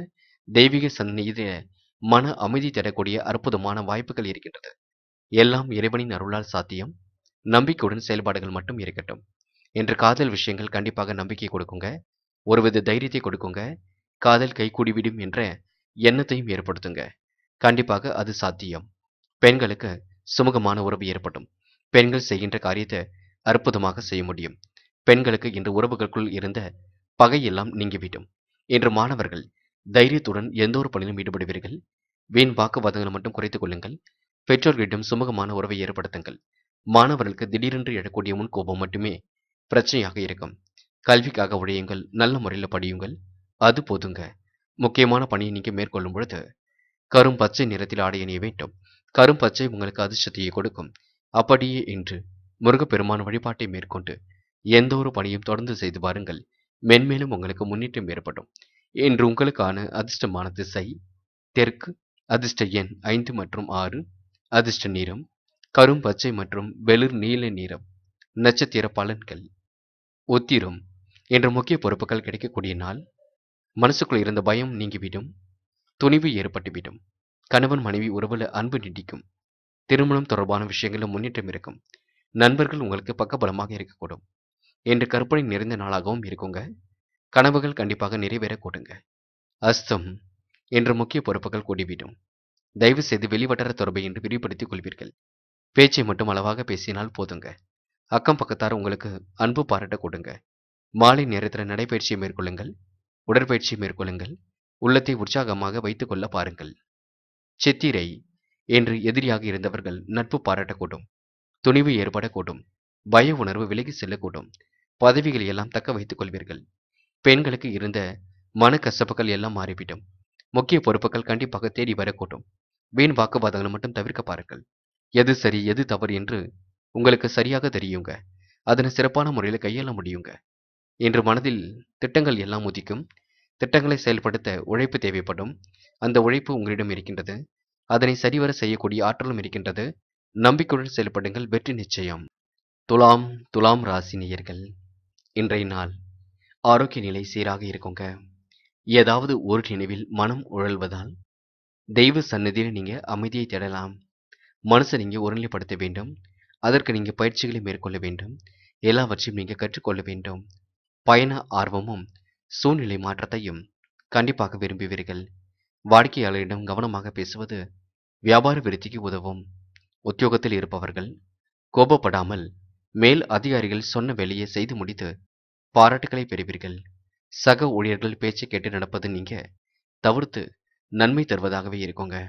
தெய்வீக சந்நிதியில மன அமைதி தரக்கூடிய அற்புதமான வாய்ப்புகள் இருக்கின்றது எல்லாம் இறைவனின் அருளால் சாத்தியம் நம்பிக்கையுடன் செயல்பாடுகள் மட்டும் இருக்கட்டும் என்று காதல் விஷயங்கள் கண்டிப்பாக நம்பிக்கை கொடுக்குங்க ஒருவித தைரியத்தை கொடுக்குங்க காதல் கைகூடிவிடும் என்ற எண்ணத்தையும் ஏற்படுத்துங்க கண்டிப்பாக அது சாத்தியம் பெண்களுக்கு சுமூகமான உறவு ஏற்படும் பெண்கள் செய்கின்ற காரியத்தை அற்புதமாக செய்ய முடியும் பெண்களுக்கு இன்று உறவுகளுக்குள் இருந்த பகையெல்லாம் நீங்கிவிடும் இன்று மாணவர்கள் தைரியத்துடன் எந்த ஒரு பணியிலும் ஈடுபடுவீர்கள் வீண் வாக்குவாதங்களை மட்டும் குறைத்துக் கொள்ளுங்கள் பெற்றோர்களிடம் சுமூகமான உறவை ஏற்படுத்துங்கள் மாணவர்களுக்கு திடீரென்று எழக்கூடிய முன்கோபம் மட்டுமே பிரச்சனையாக இருக்கும் கல்விக்காக உழையுங்கள் நல்ல முறையில் படியுங்கள் அது போதுங்க முக்கியமான பணியை நீங்க மேற்கொள்ளும் பொழுது கரும் பச்சை நிறத்தில் ஆடை அணிய வேண்டும் கரும் பச்சை உங்களுக்கு அதிர்ஷ்டத்தையே கொடுக்கும் அப்படியே இன்று முருகப்பெருமான் வழிபாட்டை மேற்கொண்டு எந்த ஒரு பணியும் தொடர்ந்து செய்து பாருங்கள் மென்மேலும் உங்களுக்கு முன்னேற்றம் ஏற்படும் இன்று உங்களுக்கான அதிர்ஷ்டமான திசை தெற்கு அதிர்ஷ்ட எண் ஐந்து மற்றும் ஆறு அதிர்ஷ்ட நிறம் கரும் பச்சை மற்றும் வெளிர் நீல நிறம் நட்சத்திர பலன்கள் உத்திரம் என்ற முக்கிய பொறுப்புகள் கிடைக்கக்கூடிய நாள் மனசுக்குள் இருந்த பயம் நீங்கிவிடும் துணிவு ஏற்பட்டுவிடும் கணவன் மனைவி உறவுல அன்பு நீடிக்கும் திருமணம் தொடர்பான விஷயங்களில் முன்னேற்றம் இருக்கும் நண்பர்கள் உங்களுக்கு பக்கபலமாக இருக்கக்கூடும் என்று கற்பனை நிறைந்த நாளாகவும் இருக்குங்க கனவுகள் கண்டிப்பாக நிறைவேற கூடுங்க அஸ்தம் என்ற முக்கிய பொறுப்புகள் கூடிவிடும் தயவு செய்து வெளிவட்டார தொடர்பை என்று விரிவுபடுத்திக் கொள்வீர்கள் பேச்சை மட்டும் அளவாக பேசினால் போதுங்க அக்கம் பக்கத்தார் உங்களுக்கு அன்பு பாராட்ட கொடுங்க மாலை நேரத்தில் நடைபயிற்சியை மேற்கொள்ளுங்கள் உடற்பயிற்சியை மேற்கொள்ளுங்கள் உள்ளத்தை உற்சாகமாக வைத்துக் கொள்ள பாருங்கள் சித்திரை என்று எதிரியாக இருந்தவர்கள் நட்பு பாராட்டக்கூடும் துணிவு ஏற்படக்கூடும் பய உணர்வு விலகி செல்லக்கூடும் பதவிகளை எல்லாம் தக்க வைத்துக் கொள்வீர்கள் பெண்களுக்கு இருந்த மனக்கசப்புகள் எல்லாம் மாறிவிடும் முக்கிய பொறுப்புகள் கண்டிப்பாக தேடி வரக்கூடும் வீண் வாக்குவாதங்களை மட்டும் தவிர்க்க பாருங்கள் எது சரி எது தவறு என்று உங்களுக்கு சரியாக தெரியுங்க அதனை சிறப்பான முறையில் கையாள முடியுங்க இன்று மனதில் திட்டங்கள் எல்லாம் உதிக்கும் திட்டங்களை செயல்படுத்த உழைப்பு தேவைப்படும் அந்த உழைப்பு உங்களிடம் இருக்கின்றது அதனை சரிவர செய்யக்கூடிய ஆற்றலும் இருக்கின்றது நம்பிக்கையுடன் செயல்படுங்கள் வெற்றி நிச்சயம் துலாம் துலாம் ராசி நேயர்கள் இன்றைய நாள் ஆரோக்கிய நிலை சீராக இருக்குங்க ஏதாவது ஒரு நினைவில் மனம் உழல்வதால் தெய்வ சன்னதியில் நீங்க அமைதியை தேடலாம் மனசை நீங்க ஒருநிலைப்படுத்த வேண்டும் அதற்கு நீங்க பயிற்சிகளை மேற்கொள்ள வேண்டும் எல்லாவற்றையும் நீங்க கற்றுக்கொள்ள வேண்டும் பயண ஆர்வமும் சூழ்நிலை மாற்றத்தையும் கண்டிப்பாக விரும்புவீர்கள் வாடிக்கையாளரிடம் கவனமாக பேசுவது வியாபார விருத்திக்கு உதவும் உத்தியோகத்தில் இருப்பவர்கள் கோபப்படாமல் மேல் அதிகாரிகள் சொன்ன வேலையை செய்து முடித்து பாராட்டுகளை பெறுவீர்கள் சக ஊழியர்கள் பேச்சை கேட்டு நடப்பது நீங்க தவிர்த்து நன்மை தருவதாகவே இருக்குங்க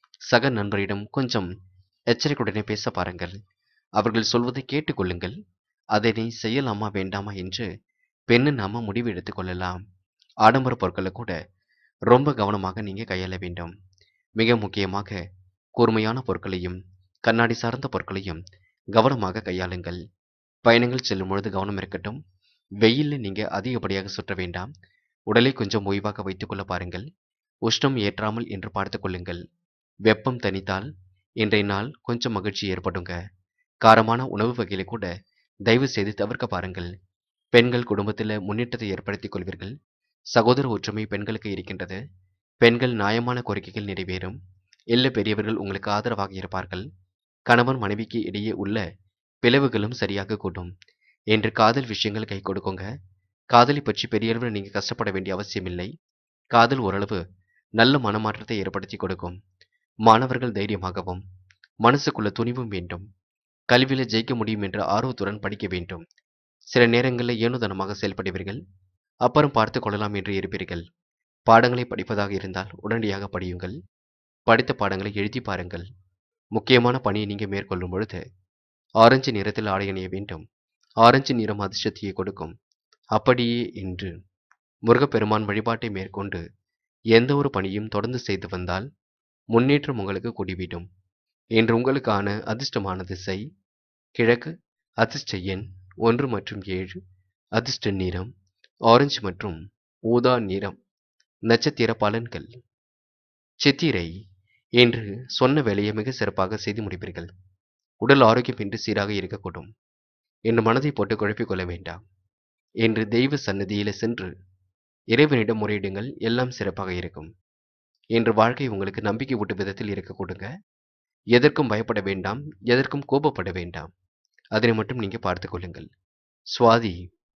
சக நண்பரிடம் கொஞ்சம் எச்சரிக்கையுடனே பேச பாருங்கள் அவர்கள் சொல்வதை கேட்டுக்கொள்ளுங்கள் அதனை செய்யலாமா வேண்டாமா என்று பெண்ணு நாம முடிவு எடுத்துக் கொள்ளலாம் ஆடம்பர பொருட்களை கூட ரொம்ப கவனமாக நீங்க கையாள வேண்டும் மிக முக்கியமாக கூர்மையான பொருட்களையும் கண்ணாடி சார்ந்த பொருட்களையும் கவனமாக கையாளுங்கள் பயணங்கள் செல்லும் பொழுது கவனம் இருக்கட்டும் வெயிலில் நீங்க அதிகப்படியாக சுற்ற வேண்டாம் உடலை கொஞ்சம் ஓய்வாக வைத்துக்கொள்ள பாருங்கள் உஷ்ணம் ஏற்றாமல் என்று பார்த்துக் கொள்ளுங்கள் வெப்பம் தணித்தால் இன்றைய நாள் கொஞ்சம் மகிழ்ச்சி ஏற்படுங்க காரமான உணவு வகைகளை கூட தயவு செய்து தவிர்க்க பாருங்கள் பெண்கள் குடும்பத்தில் முன்னேற்றத்தை ஏற்படுத்திக் கொள்வீர்கள் சகோதர ஒற்றுமை பெண்களுக்கு இருக்கின்றது பெண்கள் நியாயமான கோரிக்கைகள் நிறைவேறும் இல்ல பெரியவர்கள் உங்களுக்கு ஆதரவாக இருப்பார்கள் கணவன் மனைவிக்கு இடையே உள்ள பிளவுகளும் சரியாக கூடும் என்று காதல் விஷயங்கள் கை கொடுக்குங்க காதலை பற்றி பெரியளவில் நீங்க கஷ்டப்பட வேண்டிய அவசியமில்லை காதல் ஓரளவு நல்ல மனமாற்றத்தை ஏற்படுத்தி கொடுக்கும் மாணவர்கள் தைரியமாகவும் மனசுக்குள்ள துணிவும் வேண்டும் கல்வியில ஜெயிக்க முடியும் என்ற ஆர்வத்துடன் படிக்க வேண்டும் சில நேரங்களில் ஏனுதனமாக செயல்படுவீர்கள் அப்புறம் பார்த்து கொள்ளலாம் என்று இருப்பீர்கள் பாடங்களை படிப்பதாக இருந்தால் உடனடியாக படியுங்கள் படித்த பாடங்களை எழுதி பாருங்கள் முக்கியமான பணியை நீங்க மேற்கொள்ளும் பொழுது ஆரஞ்சு நிறத்தில் ஆடை அணிய வேண்டும் ஆரஞ்சு நிறம் அதிர்ஷ்டத்தையே கொடுக்கும் அப்படியே இன்று முருகப்பெருமான் வழிபாட்டை மேற்கொண்டு எந்த ஒரு பணியும் தொடர்ந்து செய்து வந்தால் முன்னேற்றம் உங்களுக்கு கூடிவிடும் இன்று உங்களுக்கான அதிர்ஷ்டமான திசை கிழக்கு அதிர்ஷ்ட எண் ஒன்று மற்றும் ஏழு அதிர்ஷ்ட நிறம் ஆரஞ்சு மற்றும் ஊதா நிறம் நட்சத்திர பலன்கள் சித்திரை என்று சொன்ன வேலையை மிக சிறப்பாக செய்து முடிப்பீர்கள் உடல் ஆரோக்கியம் இன்று சீராக இருக்கக்கூடும் என்று மனதை போட்டு குழப்பிக் கொள்ள வேண்டாம் என்று தெய்வ சன்னதியில சென்று இறைவனிடம் முறையிடுங்கள் எல்லாம் சிறப்பாக இருக்கும் இன்று வாழ்க்கை உங்களுக்கு நம்பிக்கை ஊட்டும் விதத்தில் இருக்க கொடுங்க எதற்கும் பயப்பட வேண்டாம் எதற்கும் கோபப்பட வேண்டாம் அதனை மட்டும் நீங்க பார்த்துக் கொள்ளுங்கள் சுவாதி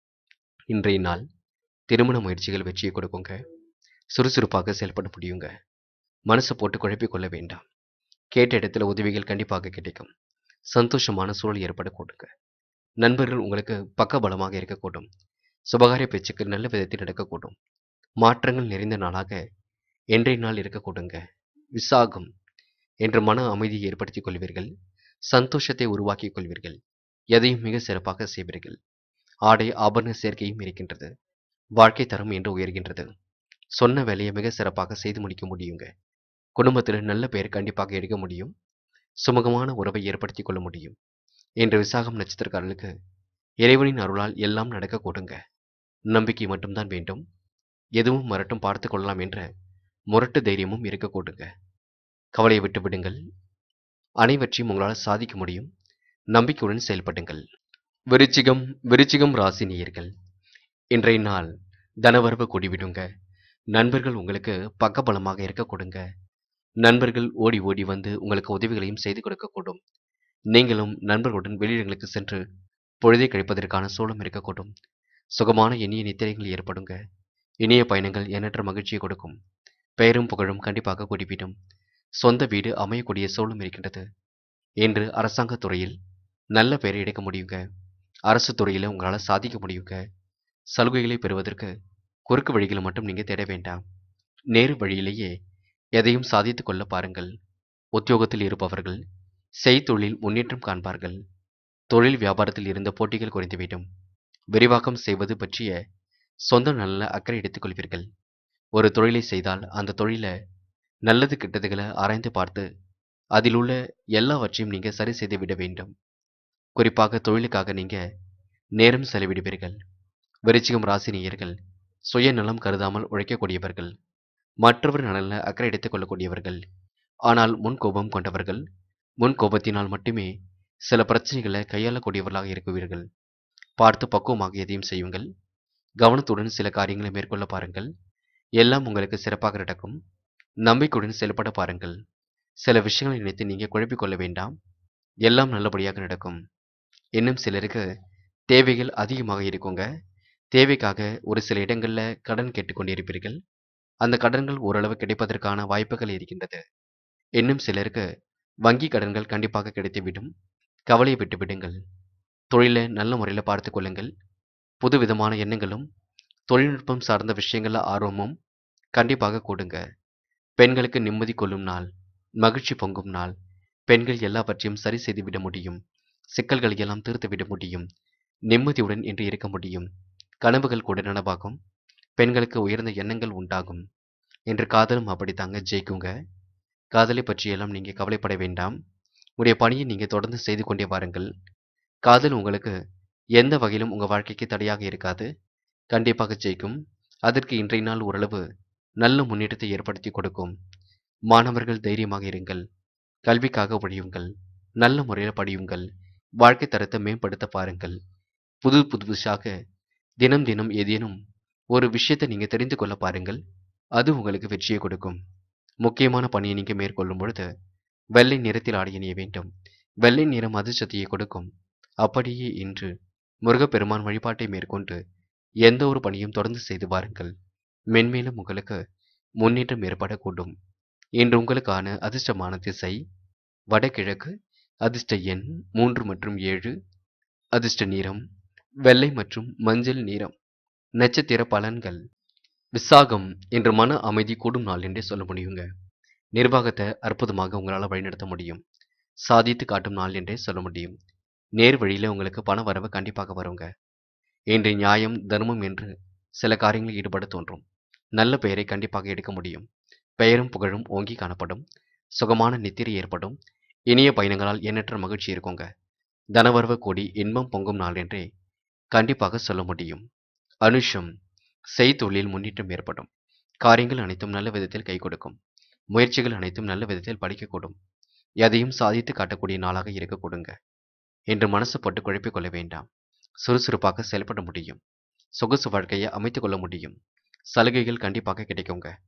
இன்றைய நாள் திருமண முயற்சிகள் வெற்றியை கொடுக்குங்க சுறுசுறுப்பாக செயல்பட முடியுங்க மனசை போட்டு குழப்பிக் கொள்ள வேண்டாம் கேட்ட இடத்துல உதவிகள் கண்டிப்பாக கிடைக்கும் சந்தோஷமான சூழல் ஏற்படக்கூடுங்க நண்பர்கள் உங்களுக்கு பக்கபலமாக இருக்கக்கூடும் சுபகாரிய பேச்சுக்கள் நல்ல விதத்தில் நடக்கக்கூடும் மாற்றங்கள் நிறைந்த நாளாக இன்றைய நாள் இருக்கக்கூடுங்க விசாகம் என்று மன அமைதியை ஏற்படுத்திக் கொள்வீர்கள் சந்தோஷத்தை உருவாக்கிக் கொள்வீர்கள் எதையும் மிக சிறப்பாக செய்வீர்கள் ஆடை ஆபரண சேர்க்கையும் இருக்கின்றது வாழ்க்கை தரம் என்று உயர்கின்றது சொன்ன வேலையை மிக சிறப்பாக செய்து முடிக்க முடியுங்க குடும்பத்தில் நல்ல பெயர் கண்டிப்பாக எடுக்க முடியும் சுமூகமான உறவை ஏற்படுத்திக் கொள்ள முடியும் என்ற விசாகம் நட்சத்திரக்காரர்களுக்கு இறைவனின் அருளால் எல்லாம் நடக்க கூடுங்க நம்பிக்கை மட்டும்தான் வேண்டும் எதுவும் மரட்டும் பார்த்து கொள்ளலாம் என்ற முரட்டு தைரியமும் இருக்க கூடுங்க கவலையை விட்டு விடுங்கள் அனைவற்றையும் உங்களால் சாதிக்க முடியும் நம்பிக்கையுடன் செயல்படுங்கள் விருச்சிகம் விருச்சிகம் ராசி நேயர்கள் இன்றைய நாள் தனவரவு கூடிவிடுங்க நண்பர்கள் உங்களுக்கு பக்கபலமாக இருக்க கொடுங்க நண்பர்கள் ஓடி ஓடி வந்து உங்களுக்கு உதவிகளையும் செய்து கொடுக்கக்கூடும் நீங்களும் நண்பர்களுடன் வெளியிடங்களுக்கு சென்று பொழுதை கழிப்பதற்கான சூழம் இருக்கக்கூடும் சுகமான இனிய நித்திரைகள் ஏற்படுங்க இனிய பயணங்கள் எண்ணற்ற மகிழ்ச்சியை கொடுக்கும் பெயரும் புகழும் கண்டிப்பாக கூடிவிடும் சொந்த வீடு அமையக்கூடிய சூழலும் இருக்கின்றது இன்று அரசாங்கத் துறையில் நல்ல பெயரை எடுக்க முடியுங்க அரசு துறையில் உங்களால் சாதிக்க முடியுங்க சலுகைகளை பெறுவதற்கு குறுக்கு வழிகளை மட்டும் நீங்கள் தேட வேண்டாம் நேரு வழியிலேயே எதையும் சாதித்துக் கொள்ள பாருங்கள் உத்தியோகத்தில் இருப்பவர்கள் செய்தொழில் முன்னேற்றம் காண்பார்கள் தொழில் வியாபாரத்தில் இருந்த போட்டிகள் குறைந்துவிடும் விரிவாக்கம் செய்வது பற்றிய சொந்த நல்ல அக்கறை எடுத்துக் கொள்வீர்கள் ஒரு தொழிலை செய்தால் அந்த தொழிலை நல்லது கெட்டதுகளை ஆராய்ந்து பார்த்து அதில் உள்ள எல்லாவற்றையும் நீங்கள் சரி செய்து விட வேண்டும் குறிப்பாக தொழிலுக்காக நீங்கள் நேரம் செலவிடுவீர்கள் விருச்சிகம் ராசி நேயர்கள் சுயநலம் கருதாமல் உழைக்கக்கூடியவர்கள் மற்றவர் நலனில் அக்கறை எடுத்துக் கொள்ளக்கூடியவர்கள் ஆனால் முன் கோபம் கொண்டவர்கள் முன் கோபத்தினால் மட்டுமே சில பிரச்சனைகளை கையாளக்கூடியவர்களாக இருக்குவீர்கள் பார்த்து பக்குவமாக எதையும் செய்யுங்கள் கவனத்துடன் சில காரியங்களை மேற்கொள்ள பாருங்கள் எல்லாம் உங்களுக்கு சிறப்பாக நடக்கும் நம்பிக்கையுடன் செயல்பட பாருங்கள் சில விஷயங்களை நினைத்து நீங்கள் குழப்பிக் கொள்ள வேண்டாம் எல்லாம் நல்லபடியாக நடக்கும் இன்னும் சிலருக்கு தேவைகள் அதிகமாக இருக்குங்க தேவைக்காக ஒரு சில இடங்களில் கடன் கேட்டுக்கொண்டிருப்பீர்கள் அந்த கடன்கள் ஓரளவு கிடைப்பதற்கான வாய்ப்புகள் இருக்கின்றது இன்னும் சிலருக்கு வங்கி கடன்கள் கண்டிப்பாக கிடைத்துவிடும் கவலையை விட்டு விடுங்கள் தொழிலை நல்ல முறையில் பார்த்து கொள்ளுங்கள் புது விதமான எண்ணங்களும் தொழில்நுட்பம் சார்ந்த விஷயங்களில் ஆர்வமும் கண்டிப்பாக கொடுங்க பெண்களுக்கு நிம்மதி கொள்ளும் நாள் மகிழ்ச்சி பொங்கும் நாள் பெண்கள் எல்லாவற்றையும் சரி செய்து விட முடியும் சிக்கல்களை எல்லாம் தீர்த்து விட முடியும் நிம்மதியுடன் என்று இருக்க முடியும் கனவுகள் கூட நனவாகும் பெண்களுக்கு உயர்ந்த எண்ணங்கள் உண்டாகும் என்று காதலும் அப்படித்தாங்க ஜெயிக்குங்க காதலை பற்றியெல்லாம் நீங்கள் கவலைப்பட வேண்டாம் உடைய பணியை நீங்கள் தொடர்ந்து செய்து கொண்டே வாருங்கள் காதல் உங்களுக்கு எந்த வகையிலும் உங்கள் வாழ்க்கைக்கு தடையாக இருக்காது கண்டிப்பாக ஜெயிக்கும் அதற்கு இன்றைய நாள் ஓரளவு நல்ல முன்னேற்றத்தை ஏற்படுத்தி கொடுக்கும் மாணவர்கள் தைரியமாக இருங்கள் கல்விக்காக உழையுங்கள் நல்ல முறையில் படியுங்கள் வாழ்க்கை தரத்தை மேம்படுத்த பாருங்கள் புது புதுசாக தினம் தினம் ஏதேனும் ஒரு விஷயத்தை நீங்கள் தெரிந்து கொள்ள பாருங்கள் அது உங்களுக்கு வெற்றியை கொடுக்கும் முக்கியமான பணியை நீங்கள் மேற்கொள்ளும் பொழுது வெள்ளை நிறத்தில் ஆடை அணிய வேண்டும் வெள்ளை நிறம் அதிர்ஷ்டத்தையே கொடுக்கும் அப்படியே இன்று முருகப்பெருமான் வழிபாட்டை மேற்கொண்டு எந்த ஒரு பணியும் தொடர்ந்து செய்து வாருங்கள் மென்மேலும் உங்களுக்கு முன்னேற்றம் ஏற்படக்கூடும் இன்று உங்களுக்கான அதிர்ஷ்டமான திசை வடகிழக்கு அதிர்ஷ்ட எண் மூன்று மற்றும் ஏழு அதிர்ஷ்ட நிறம் வெள்ளை மற்றும் மஞ்சள் நிறம் நட்சத்திர பலன்கள் விசாகம் என்ற மன அமைதி கூடும் நாள் என்றே சொல்ல முடியுங்க நிர்வாகத்தை அற்புதமாக உங்களால் வழிநடத்த முடியும் சாதித்து காட்டும் நாள் என்றே சொல்ல முடியும் நேர் வழியில் உங்களுக்கு பண வரவு கண்டிப்பாக வருங்க இன்று நியாயம் தர்மம் என்று சில காரியங்களில் ஈடுபட தோன்றும் நல்ல பெயரை கண்டிப்பாக எடுக்க முடியும் பெயரும் புகழும் ஓங்கி காணப்படும் சுகமான நித்திரை ஏற்படும் இனிய பயணங்களால் எண்ணற்ற மகிழ்ச்சி இருக்குங்க தனவரவு கூடி இன்பம் பொங்கும் நாள் என்றே கண்டிப்பாக சொல்ல முடியும் அனுஷம் செய்தொழில் முன்னேற்றம் ஏற்படும் காரியங்கள் அனைத்தும் நல்ல விதத்தில் கை கொடுக்கும் முயற்சிகள் அனைத்தும் நல்ல விதத்தில் படிக்கக்கூடும் எதையும் சாதித்து காட்டக்கூடிய நாளாக இருக்க கொடுங்க என்று மனசு போட்டு குழப்பிக் கொள்ள வேண்டாம் சுறுசுறுப்பாக செயல்பட முடியும் சொகுசு வாழ்க்கையை அமைத்துக் கொள்ள முடியும் சலுகைகள் கண்டிப்பாக கிடைக்குங்க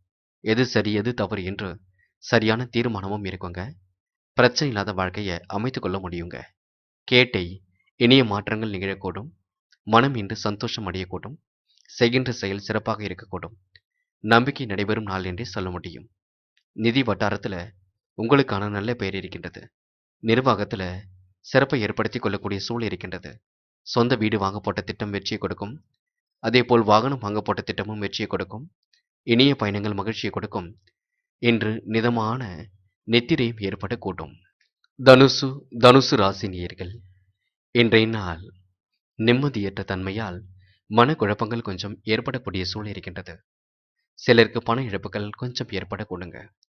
எது சரி எது தவறு என்று சரியான தீர்மானமும் இருக்குங்க பிரச்சனை இல்லாத வாழ்க்கையை அமைத்துக் கொள்ள முடியுங்க கேட்டை இனிய மாற்றங்கள் நிகழக்கூடும் மனம் இன்று சந்தோஷம் அடையக்கூடும் செய்கின்ற செயல் சிறப்பாக இருக்கக்கூடும் நம்பிக்கை நடைபெறும் நாள் என்றே சொல்ல முடியும் நிதி வட்டாரத்தில் உங்களுக்கான நல்ல பெயர் இருக்கின்றது நிர்வாகத்தில் சிறப்பை ஏற்படுத்தி கொள்ளக்கூடிய சூழல் இருக்கின்றது சொந்த வீடு வாங்க போட்ட திட்டம் வெற்றியை கொடுக்கும் அதேபோல் வாகனம் வாங்க போட்ட திட்டமும் வெற்றியை கொடுக்கும் இனிய பயணங்கள் மகிழ்ச்சியை கொடுக்கும் இன்று நிதமான நெத்திரையும் ஏற்படக்கூடும் தனுசு தனுசு ராசி நேயர்கள் இன்றைய நாள் நிம்மதியற்ற தன்மையால் மனக்குழப்பங்கள் கொஞ்சம் ஏற்படக்கூடிய சூழல் இருக்கின்றது சிலருக்கு பண இழப்புகள் கொஞ்சம் ஏற்படக்கூடுங்க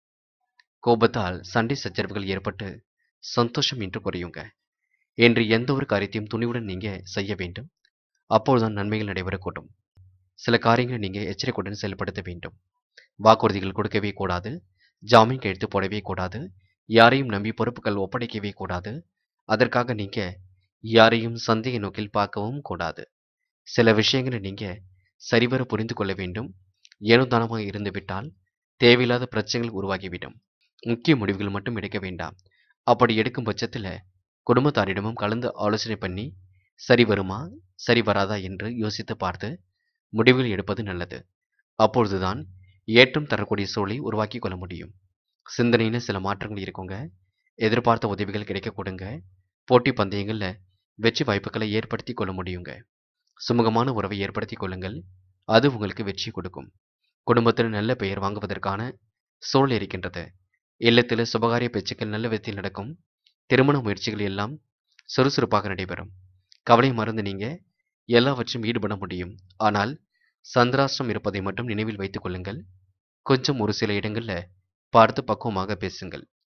கோபத்தால் சண்டை சச்சரவுகள் ஏற்பட்டு சந்தோஷம் இன்று குறையுங்க என்று எந்த ஒரு காரியத்தையும் துணிவுடன் நீங்க செய்ய வேண்டும் அப்போதுதான் நன்மைகள் நடைபெறக்கூடும் சில காரியங்களை நீங்க எச்சரிக்கையுடன் செயல்படுத்த வேண்டும் வாக்குறுதிகள் கொடுக்கவே கூடாது ஜாமீன் கையெழுத்து போடவே கூடாது யாரையும் நம்பி பொறுப்புகள் ஒப்படைக்கவே கூடாது அதற்காக நீங்க யாரையும் சந்தேக நோக்கில் பார்க்கவும் கூடாது சில விஷயங்களை நீங்க சரிவர புரிந்து கொள்ள வேண்டும் ஏனோதானமாக இருந்து விட்டால் தேவையில்லாத பிரச்சனைகள் உருவாகிவிடும் முக்கிய முடிவுகள் மட்டும் எடுக்க வேண்டாம் அப்படி எடுக்கும் பட்சத்தில் குடும்பத்தாரிடமும் கலந்து ஆலோசனை பண்ணி சரி வருமா சரி வராதா என்று யோசித்து பார்த்து முடிவுகள் எடுப்பது நல்லது அப்பொழுதுதான் ஏற்றம் தரக்கூடிய சூழலை உருவாக்கி கொள்ள முடியும் சிந்தனைன்னு சில மாற்றங்கள் இருக்குங்க எதிர்பார்த்த உதவிகள் கிடைக்க கொடுங்க போட்டி பந்தயங்களில் வெற்றி வாய்ப்புகளை ஏற்படுத்தி கொள்ள முடியுங்க சுமூகமான உறவை ஏற்படுத்தி கொள்ளுங்கள் அது உங்களுக்கு வெற்றி கொடுக்கும் குடும்பத்தில் நல்ல பெயர் வாங்குவதற்கான சூழல் இருக்கின்றது இல்லத்தில் சுபகாரிய பேச்சுக்கள் நல்ல விதத்தில் நடக்கும் திருமண முயற்சிகள் எல்லாம் சுறுசுறுப்பாக நடைபெறும் கவலை மறந்து நீங்க எல்லாவற்றையும் ஈடுபட முடியும் ஆனால் சந்திராஷ்டிரம் இருப்பதை மட்டும் நினைவில் வைத்துக் கொள்ளுங்கள் கொஞ்சம் ஒரு சில இடங்கள்ல பார்த்து பக்குவமாக பேசுங்கள்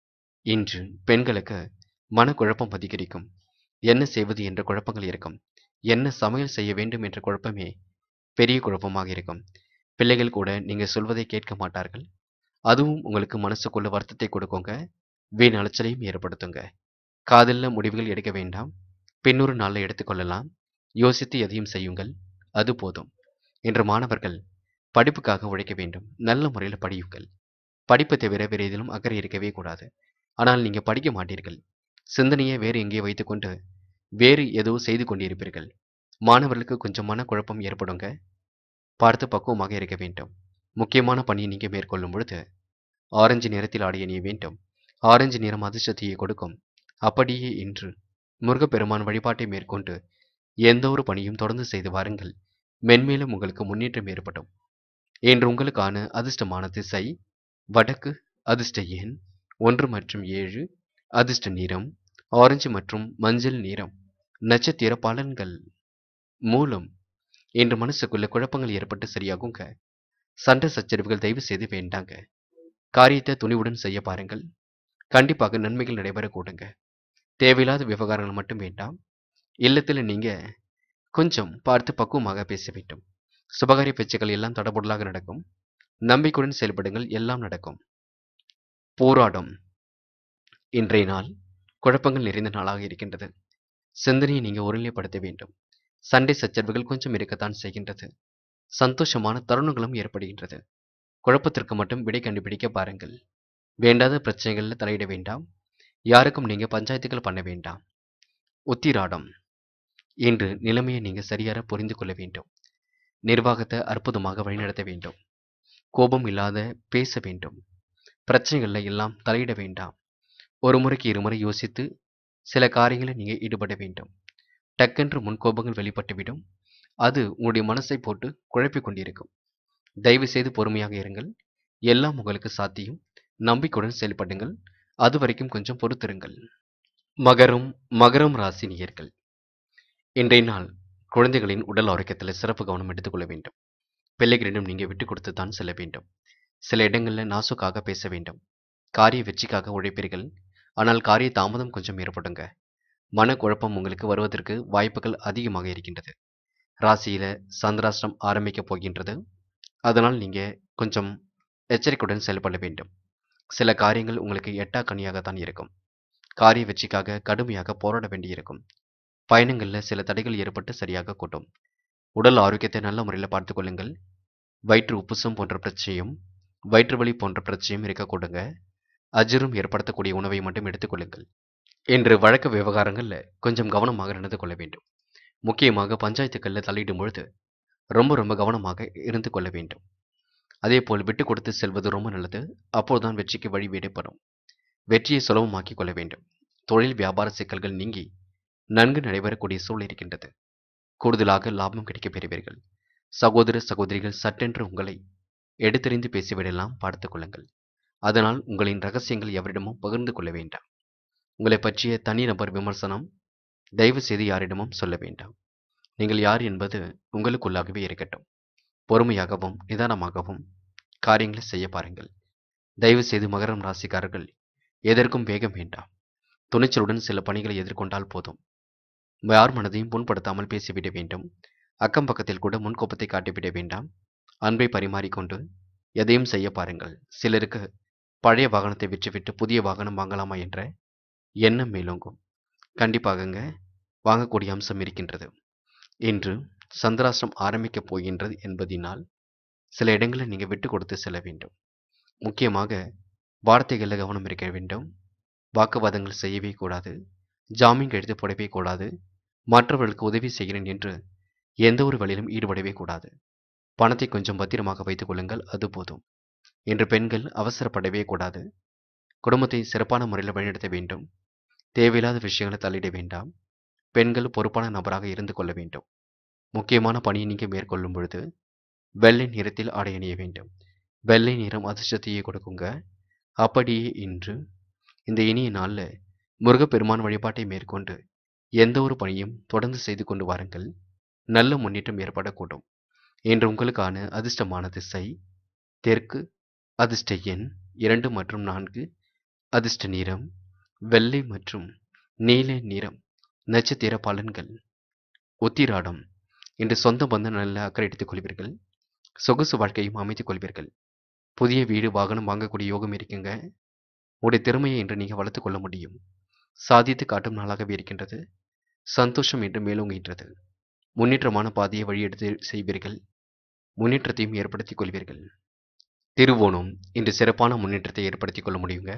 இன்று பெண்களுக்கு மனக்குழப்பம் அதிகரிக்கும் என்ன செய்வது என்ற குழப்பங்கள் இருக்கும் என்ன சமையல் செய்ய வேண்டும் என்ற குழப்பமே பெரிய குழப்பமாக இருக்கும் பிள்ளைகள் கூட நீங்க சொல்வதை கேட்க மாட்டார்கள் அதுவும் உங்களுக்கு மனசுக்குள்ள வருத்தத்தை கொடுக்குங்க வீண் அலைச்சலையும் ஏற்படுத்துங்க காதல்ல முடிவுகள் எடுக்க வேண்டாம் பின்னொரு நாளில் எடுத்துக்கொள்ளலாம் யோசித்து எதையும் செய்யுங்கள் அது போதும் இன்று மாணவர்கள் படிப்புக்காக உழைக்க வேண்டும் நல்ல முறையில் படியுங்கள் படிப்பை தவிர வேறு எதிலும் அக்கறை இருக்கவே கூடாது ஆனால் நீங்க படிக்க மாட்டீர்கள் சிந்தனையை வேறு எங்கே வைத்துக்கொண்டு வேறு ஏதோ செய்து கொண்டிருப்பீர்கள் மாணவர்களுக்கு கொஞ்சம் மனக்குழப்பம் ஏற்படுங்க பார்த்து பக்குவமாக இருக்க வேண்டும் முக்கியமான பணியை நீங்க மேற்கொள்ளும் பொழுது ஆரஞ்சு நிறத்தில் ஆடை அணிய வேண்டும் ஆரஞ்சு நிறம் அதிர்ஷ்டத்தையே கொடுக்கும் அப்படியே இன்று முருகப்பெருமான் வழிபாட்டை மேற்கொண்டு எந்த ஒரு பணியும் தொடர்ந்து செய்து வாருங்கள் மென்மேலும் உங்களுக்கு முன்னேற்றம் ஏற்படும் இன்று உங்களுக்கான அதிர்ஷ்டமான திசை வடக்கு அதிர்ஷ்ட எண் ஒன்று மற்றும் ஏழு அதிர்ஷ்ட நிறம் ஆரஞ்சு மற்றும் மஞ்சள் நிறம் நட்சத்திர பலன்கள் மூலம் இன்று மனசுக்குள்ள குழப்பங்கள் ஏற்பட்டு சரியாகுங்க சண்டை சச்சரவுகள் தயவு செய்து வேண்டாங்க காரியத்தை துணிவுடன் செய்ய பாருங்கள் கண்டிப்பாக நன்மைகள் நடைபெற கூடுங்க தேவையில்லாத விவகாரங்கள் மட்டும் வேண்டாம் இல்லத்தில் நீங்க கொஞ்சம் பார்த்து பக்குவமாக பேச வேண்டும் சுபகாரிய பேச்சுக்கள் எல்லாம் தடபுடலாக நடக்கும் நம்பிக்கையுடன் செயல்படுங்கள் எல்லாம் நடக்கும் போராடம் இன்றைய நாள் குழப்பங்கள் நிறைந்த நாளாக இருக்கின்றது சிந்தனையை நீங்க ஒருநிலைப்படுத்த வேண்டும் சண்டை சச்சரவுகள் கொஞ்சம் இருக்கத்தான் செய்கின்றது சந்தோஷமான தருணங்களும் ஏற்படுகின்றது குழப்பத்திற்கு மட்டும் விடை கண்டுபிடிக்க பாருங்கள் வேண்டாத பிரச்சனைகளில் தலையிட வேண்டாம் யாருக்கும் நீங்க பஞ்சாயத்துகள் பண்ண வேண்டாம் உத்திராடம் இன்று நிலைமையை நீங்க சரியாக புரிந்து கொள்ள வேண்டும் நிர்வாகத்தை அற்புதமாக வழிநடத்த வேண்டும் கோபம் இல்லாத பேச வேண்டும் பிரச்சனைகள்ல எல்லாம் தலையிட வேண்டாம் ஒரு முறைக்கு இருமுறை யோசித்து சில காரியங்களை நீங்க ஈடுபட வேண்டும் டக்கென்று முன்கோபங்கள் வெளிப்பட்டுவிடும் அது உங்களுடைய மனசை போட்டு குழப்பிக் கொண்டிருக்கும் தயவு செய்து பொறுமையாக இருங்கள் எல்லாம் உங்களுக்கு சாத்தியம் நம்பிக்கையுடன் செயல்படுங்கள் அது வரைக்கும் கொஞ்சம் பொறுத்திருங்கள் மகரம் மகரம் ராசி நேயர்கள் இன்றைய நாள் குழந்தைகளின் உடல் ஆரோக்கியத்தில் சிறப்பு கவனம் எடுத்துக்கொள்ள வேண்டும் பிள்ளைகளிடம் நீங்க விட்டு கொடுத்து தான் செல்ல வேண்டும் சில இடங்களில் நாசுக்காக பேச வேண்டும் காரிய வெற்றிக்காக உழைப்பீர்கள் ஆனால் காரிய தாமதம் கொஞ்சம் ஏற்படுங்க மனக்குழப்பம் உங்களுக்கு வருவதற்கு வாய்ப்புகள் அதிகமாக இருக்கின்றது ராசியில சந்திராஷ்டிரம் ஆரம்பிக்க போகின்றது அதனால் நீங்க கொஞ்சம் எச்சரிக்கையுடன் செயல்பட வேண்டும் சில காரியங்கள் உங்களுக்கு எட்டா கனியாகத்தான் இருக்கும் காரிய வெற்றிக்காக கடுமையாக போராட வேண்டியிருக்கும் பயணங்களில் சில தடைகள் ஏற்பட்டு சரியாக கூட்டும் உடல் ஆரோக்கியத்தை நல்ல முறையில் பார்த்துக் கொள்ளுங்கள் வயிற்று உப்புசம் போன்ற பிரச்சனையும் வயிற்று வலி போன்ற பிரச்சனையும் இருக்கக்கூடுங்க அஜீரம் ஏற்படுத்தக்கூடிய உணவை மட்டும் எடுத்துக்கொள்ளுங்கள் இன்று வழக்கு விவகாரங்களில் கொஞ்சம் கவனமாக நடந்து கொள்ள வேண்டும் முக்கியமாக பஞ்சாயத்துக்களில் தலையிடும் பொழுது ரொம்ப ரொம்ப கவனமாக இருந்து கொள்ள வேண்டும் அதேபோல் விட்டு கொடுத்து செல்வது ரொம்ப நல்லது அப்போதுதான் வெற்றிக்கு வழி விடைப்படும் வெற்றியை சுலபமாக்கிக் கொள்ள வேண்டும் தொழில் வியாபார சிக்கல்கள் நீங்கி நன்கு நடைபெறக்கூடிய சூழல் இருக்கின்றது கூடுதலாக லாபம் கிடைக்கப் பெறுவீர்கள் சகோதர சகோதரிகள் சட்டென்று உங்களை எடுத்தெறிந்து பேசிவிடலாம் பார்த்துக் கொள்ளுங்கள் அதனால் உங்களின் ரகசியங்கள் எவரிடமும் பகிர்ந்து கொள்ள வேண்டாம் உங்களை பற்றிய தனிநபர் விமர்சனம் தயவு செய்து யாரிடமும் சொல்ல வேண்டாம் நீங்கள் யார் என்பது உங்களுக்குள்ளாகவே இருக்கட்டும் பொறுமையாகவும் நிதானமாகவும் காரியங்களை செய்ய பாருங்கள் தயவு செய்து மகரம் ராசிக்காரர்கள் எதற்கும் வேகம் வேண்டாம் துணிச்சலுடன் சில பணிகளை எதிர்கொண்டால் போதும் யார் மனதையும் புண்படுத்தாமல் பேசிவிட வேண்டும் அக்கம் பக்கத்தில் கூட முன்கோப்பத்தை காட்டிவிட வேண்டாம் அன்பை பரிமாறிக்கொண்டு எதையும் செய்ய பாருங்கள் சிலருக்கு பழைய வாகனத்தை விற்றுவிட்டு புதிய வாகனம் வாங்கலாமா என்ற எண்ணம் மேலோங்கும் கண்டிப்பாகங்க வாங்கக்கூடிய அம்சம் இருக்கின்றது இன்று சந்திராஷ்டிரம் ஆரம்பிக்கப் போகின்றது என்பதினால் சில இடங்களில் நீங்கள் விட்டு கொடுத்து செல்ல வேண்டும் முக்கியமாக வார்த்தைகளில் கவனம் இருக்க வேண்டும் வாக்குவாதங்கள் செய்யவே கூடாது ஜாமீன் கழித்து போடவே கூடாது மற்றவர்களுக்கு உதவி செய்கிறேன் என்று எந்த ஒரு வழியிலும் ஈடுபடவே கூடாது பணத்தை கொஞ்சம் பத்திரமாக வைத்துக் கொள்ளுங்கள் அது போதும் இன்று பெண்கள் அவசரப்படவே கூடாது குடும்பத்தை சிறப்பான முறையில் வழிநடத்த வேண்டும் தேவையில்லாத விஷயங்களை தள்ளிட வேண்டாம் பெண்கள் பொறுப்பான நபராக இருந்து கொள்ள வேண்டும் முக்கியமான பணியை நீங்கள் மேற்கொள்ளும் பொழுது வெள்ளை நிறத்தில் ஆடை அணிய வேண்டும் வெள்ளை நிறம் அதிர்ஷ்டத்தையே கொடுக்குங்க அப்படியே இன்று இந்த இனிய நாளில் முருகப்பெருமான் வழிபாட்டை மேற்கொண்டு எந்த ஒரு பணியும் தொடர்ந்து செய்து கொண்டு வாருங்கள் நல்ல முன்னேற்றம் ஏற்படக்கூடும் இன்று உங்களுக்கான அதிர்ஷ்டமான திசை தெற்கு அதிர்ஷ்ட எண் இரண்டு மற்றும் நான்கு அதிர்ஷ்ட நிறம் வெள்ளை மற்றும் நீல நிறம் நட்சத்திர பலன்கள் உத்திராடம் இன்று சொந்த பந்தம் நல்ல அக்கறை எடுத்துக் கொள்வீர்கள் சொகுசு வாழ்க்கையும் அமைத்துக் கொள்வீர்கள் புதிய வீடு வாகனம் வாங்கக்கூடிய யோகம் இருக்குங்க உடைய திறமையை இன்று நீங்கள் வளர்த்துக் கொள்ள முடியும் சாதித்து காட்டும் நாளாகவே இருக்கின்றது சந்தோஷம் என்று மேலோங்குகின்றது முன்னேற்றமான பாதையை வழியெடுத்து செய்வீர்கள் முன்னேற்றத்தையும் ஏற்படுத்திக் கொள்வீர்கள் திருவோணம் இன்று சிறப்பான முன்னேற்றத்தை ஏற்படுத்திக் கொள்ள முடியுங்க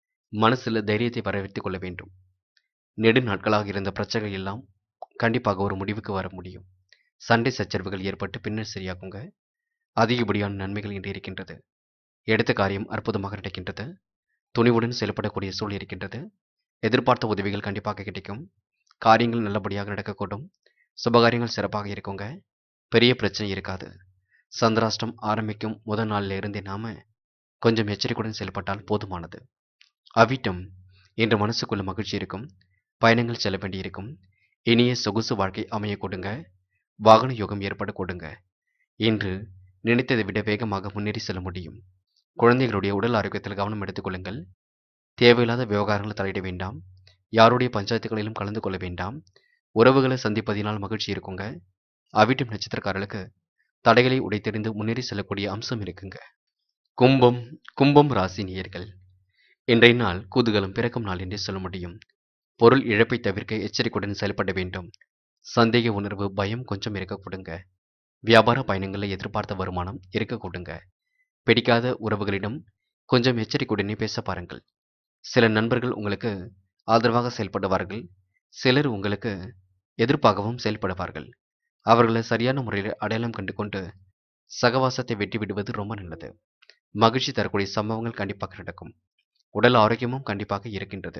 மனசில் தைரியத்தை வரவைத்துக் கொள்ள வேண்டும் நெடு நாட்களாக இருந்த பிரச்சனைகள் எல்லாம் கண்டிப்பாக ஒரு முடிவுக்கு வர முடியும் சண்டை சச்சரவுகள் ஏற்பட்டு பின்னர் சரியாகுங்க அதிகப்படியான நன்மைகள் இன்று இருக்கின்றது எடுத்த காரியம் அற்புதமாக நடக்கின்றது துணிவுடன் செயல்படக்கூடிய சூழல் இருக்கின்றது எதிர்பார்த்த உதவிகள் கண்டிப்பாக கிடைக்கும் காரியங்கள் நல்லபடியாக நடக்கக்கூடும் சுபகாரியங்கள் சிறப்பாக இருக்குங்க பெரிய பிரச்சனை இருக்காது சந்திராஷ்டம் ஆரம்பிக்கும் முதல் நாளில் இருந்தே நாம கொஞ்சம் எச்சரிக்கையுடன் செயல்பட்டால் போதுமானது அவிட்டம் என்ற மனசுக்குள்ள மகிழ்ச்சி இருக்கும் பயணங்கள் செல்ல வேண்டியிருக்கும் இனிய சொகுசு வாழ்க்கை அமைய கொடுங்க வாகன யோகம் ஏற்பட கொடுங்க இன்று நினைத்ததை விட வேகமாக முன்னேறி செல்ல முடியும் குழந்தைகளுடைய உடல் ஆரோக்கியத்தில் கவனம் எடுத்துக்கொள்ளுங்கள் தேவையில்லாத விவகாரங்களை தலையிட வேண்டாம் யாருடைய பஞ்சாயத்துகளிலும் கலந்து கொள்ள வேண்டாம் உறவுகளை சந்திப்பதினால் மகிழ்ச்சி இருக்குங்க அவிட்டம் நட்சத்திரக்காரர்களுக்கு தடைகளை உடைத்தெறிந்து முன்னேறி செல்லக்கூடிய அம்சம் இருக்குங்க கும்பம் கும்பம் ராசி நேயர்கள் இன்றைய நாள் குதூகலம் பிறக்கும் நாள் என்றே சொல்ல முடியும் பொருள் இழப்பை தவிர்க்க எச்சரிக்கையுடன் செயல்பட வேண்டும் சந்தேக உணர்வு பயம் கொஞ்சம் இருக்க கொடுங்க வியாபார பயணங்களில் எதிர்பார்த்த வருமானம் இருக்க கொடுங்க பிடிக்காத உறவுகளிடம் கொஞ்சம் எச்சரிக்கையுடனே பேச பாருங்கள் சில நண்பர்கள் உங்களுக்கு ஆதரவாக செயல்படுவார்கள் சிலர் உங்களுக்கு எதிர்ப்பாகவும் செயல்படுவார்கள் அவர்களை சரியான முறையில் அடையாளம் கண்டு கொண்டு சகவாசத்தை வெட்டி விடுவது ரொம்ப நல்லது மகிழ்ச்சி தரக்கூடிய சம்பவங்கள் கண்டிப்பாக நடக்கும் உடல் ஆரோக்கியமும் கண்டிப்பாக இருக்கின்றது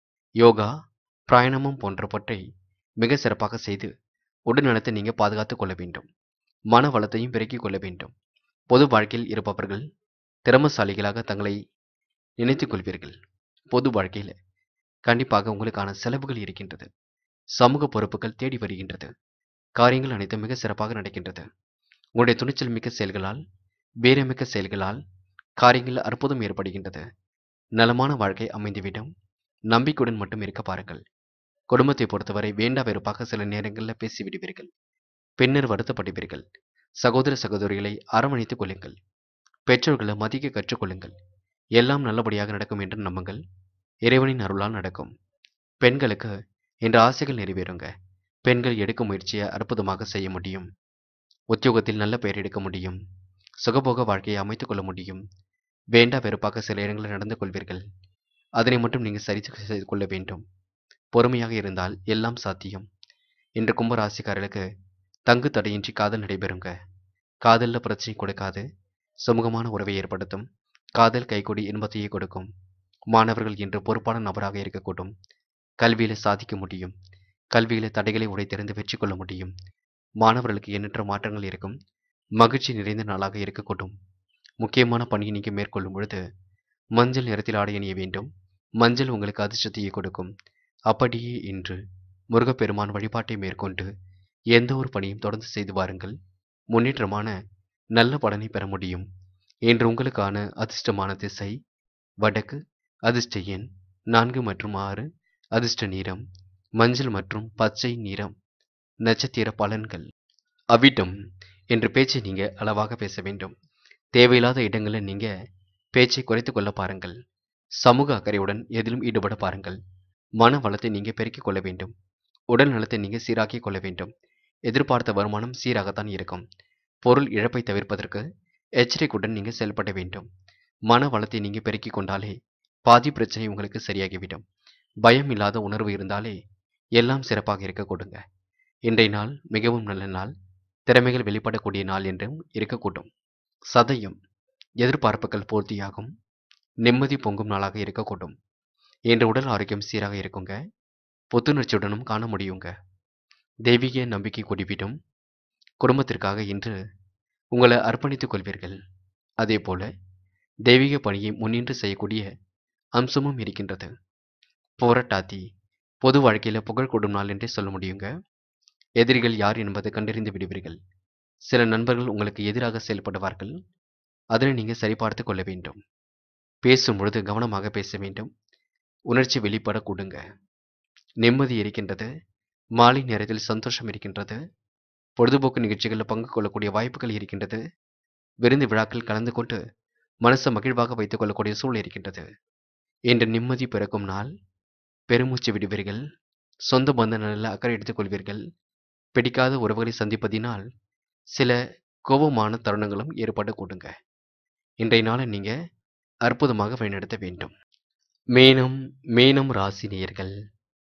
யோகா பிராயணமும் போன்றவற்றை மிக சிறப்பாக செய்து உடல் நலத்தை நீங்கள் பாதுகாத்துக் கொள்ள வேண்டும் மன வளத்தையும் பெருக்கிக் கொள்ள வேண்டும் பொது வாழ்க்கையில் இருப்பவர்கள் திறமசாலிகளாக தங்களை நினைத்துக் கொள்வீர்கள் பொது வாழ்க்கையில் கண்டிப்பாக உங்களுக்கான செலவுகள் இருக்கின்றது சமூக பொறுப்புகள் தேடி வருகின்றது காரியங்கள் அனைத்தும் மிக சிறப்பாக நடக்கின்றது உங்களுடைய துணிச்சல் மிக்க செயல்களால் வீரமிக்க செயல்களால் காரியங்களில் அற்புதம் ஏற்படுகின்றது நலமான வாழ்க்கை அமைந்துவிடும் நம்பிக்கையுடன் மட்டும் இருக்க பாருங்கள் குடும்பத்தை பொறுத்தவரை வேண்டா வெறுப்பாக சில நேரங்களில் பேசிவிடுவீர்கள் பின்னர் வருத்தப்படுவீர்கள் சகோதர சகோதரிகளை அரவணைத்துக் கொள்ளுங்கள் பெற்றோர்களை மதிக்க கற்றுக்கொள்ளுங்கள் எல்லாம் நல்லபடியாக நடக்கும் என்று நம்புங்கள் இறைவனின் அருளால் நடக்கும் பெண்களுக்கு என்ற ஆசைகள் நிறைவேறுங்க பெண்கள் எடுக்கும் முயற்சியை அற்புதமாக செய்ய முடியும் உத்தியோகத்தில் நல்ல பெயர் எடுக்க முடியும் சுகபோக வாழ்க்கையை அமைத்துக் கொள்ள முடியும் வேண்டா வெறுப்பாக சில இடங்களில் நடந்து கொள்வீர்கள் அதனை மட்டும் நீங்கள் சரி செய்து கொள்ள வேண்டும் பொறுமையாக இருந்தால் எல்லாம் சாத்தியம் இன்று கும்பராசிக்காரர்களுக்கு தங்கு தடையின்றி காதல் நடைபெறுங்க காதலில் பிரச்சனை கொடுக்காது சுமூகமான உறவை ஏற்படுத்தும் காதல் கைகூடி இன்பத்தையே கொடுக்கும் மாணவர்கள் இன்று பொறுப்பான நபராக இருக்கக்கூடும் கல்வியில சாதிக்க முடியும் கல்வியில தடைகளை உடைத்தெறிந்து வெற்றி கொள்ள முடியும் மாணவர்களுக்கு எண்ணற்ற மாற்றங்கள் இருக்கும் மகிழ்ச்சி நிறைந்த நாளாக இருக்கக்கூடும் முக்கியமான பணியை நீங்கள் மேற்கொள்ளும் பொழுது மஞ்சள் நிறத்தில் ஆடை அணிய வேண்டும் மஞ்சள் உங்களுக்கு அதிர்ஷ்டத்தையே கொடுக்கும் அப்படியே இன்று முருகப்பெருமான் வழிபாட்டை மேற்கொண்டு எந்த ஒரு பணியும் தொடர்ந்து செய்து வாருங்கள் முன்னேற்றமான நல்ல பலனை பெற முடியும் இன்று உங்களுக்கான அதிர்ஷ்டமான திசை வடக்கு அதிர்ஷ்ட எண் நான்கு மற்றும் ஆறு அதிர்ஷ்ட நிறம் மஞ்சள் மற்றும் பச்சை நிறம் நட்சத்திர பலன்கள் அவ்விடம் என்ற பேச்சை நீங்க அளவாக பேச வேண்டும் தேவையில்லாத இடங்களில் நீங்க பேச்சை குறைத்து கொள்ள பாருங்கள் சமூக அக்கறையுடன் எதிலும் ஈடுபட பாருங்கள் மன வளத்தை நீங்க பெருக்கிக் கொள்ள வேண்டும் உடல் நலத்தை நீங்க சீராக்கிக் கொள்ள வேண்டும் எதிர்பார்த்த வருமானம் சீராகத்தான் இருக்கும் பொருள் இழப்பை தவிர்ப்பதற்கு எச்சரிக்கையுடன் நீங்க செயல்பட வேண்டும் மன வளத்தை நீங்க பெருக்கிக் கொண்டாலே பாதி பிரச்சனை உங்களுக்கு சரியாகிவிடும் பயம் இல்லாத உணர்வு இருந்தாலே எல்லாம் சிறப்பாக இருக்க கொடுங்க இன்றைய நாள் மிகவும் நல்ல நாள் திறமைகள் வெளிப்படக்கூடிய நாள் என்றும் இருக்கக்கூடும் சதயம் எதிர்பார்ப்புகள் பூர்த்தியாகும் நிம்மதி பொங்கும் நாளாக இருக்கக்கூடும் இன்று உடல் ஆரோக்கியம் சீராக இருக்குங்க புத்துணர்ச்சியுடனும் காண முடியுங்க தெய்வீக நம்பிக்கை குடிவிடும் குடும்பத்திற்காக இன்று உங்களை அர்ப்பணித்துக் கொள்வீர்கள் அதே போல தெய்வீக பணியை முன்னின்று செய்யக்கூடிய அம்சமும் இருக்கின்றது போராட்டாத்தி பொது வாழ்க்கையில் புகழ் கூடும் நாள் என்றே சொல்ல முடியுங்க எதிரிகள் யார் என்பதை கண்டறிந்து விடுவீர்கள் சில நண்பர்கள் உங்களுக்கு எதிராக செயல்படுவார்கள் அதனை நீங்கள் சரிபார்த்து கொள்ள வேண்டும் பேசும் பொழுது கவனமாக பேச வேண்டும் உணர்ச்சி வெளிப்பட கொடுங்க நிம்மதி இருக்கின்றது மாலை நேரத்தில் சந்தோஷம் இருக்கின்றது பொழுதுபோக்கு நிகழ்ச்சிகளில் பங்கு கொள்ளக்கூடிய வாய்ப்புகள் இருக்கின்றது விருந்து விழாக்கள் கலந்து கொண்டு மனசை மகிழ்வாக வைத்துக் கொள்ளக்கூடிய சூழல் இருக்கின்றது இன்று நிம்மதி பிறக்கும் நாள் பெருமூச்சு விடுவீர்கள் சொந்த பந்த நலில் அக்கறை எடுத்துக் கொள்வீர்கள் பிடிக்காத உறவுகளை சந்திப்பதினால் சில கோபமான தருணங்களும் ஏற்பட கூடுங்க இன்றைய நாளை நீங்க அற்புதமாக வழிநடத்த வேண்டும் மேனம் மேனம் ராசி நேயர்கள்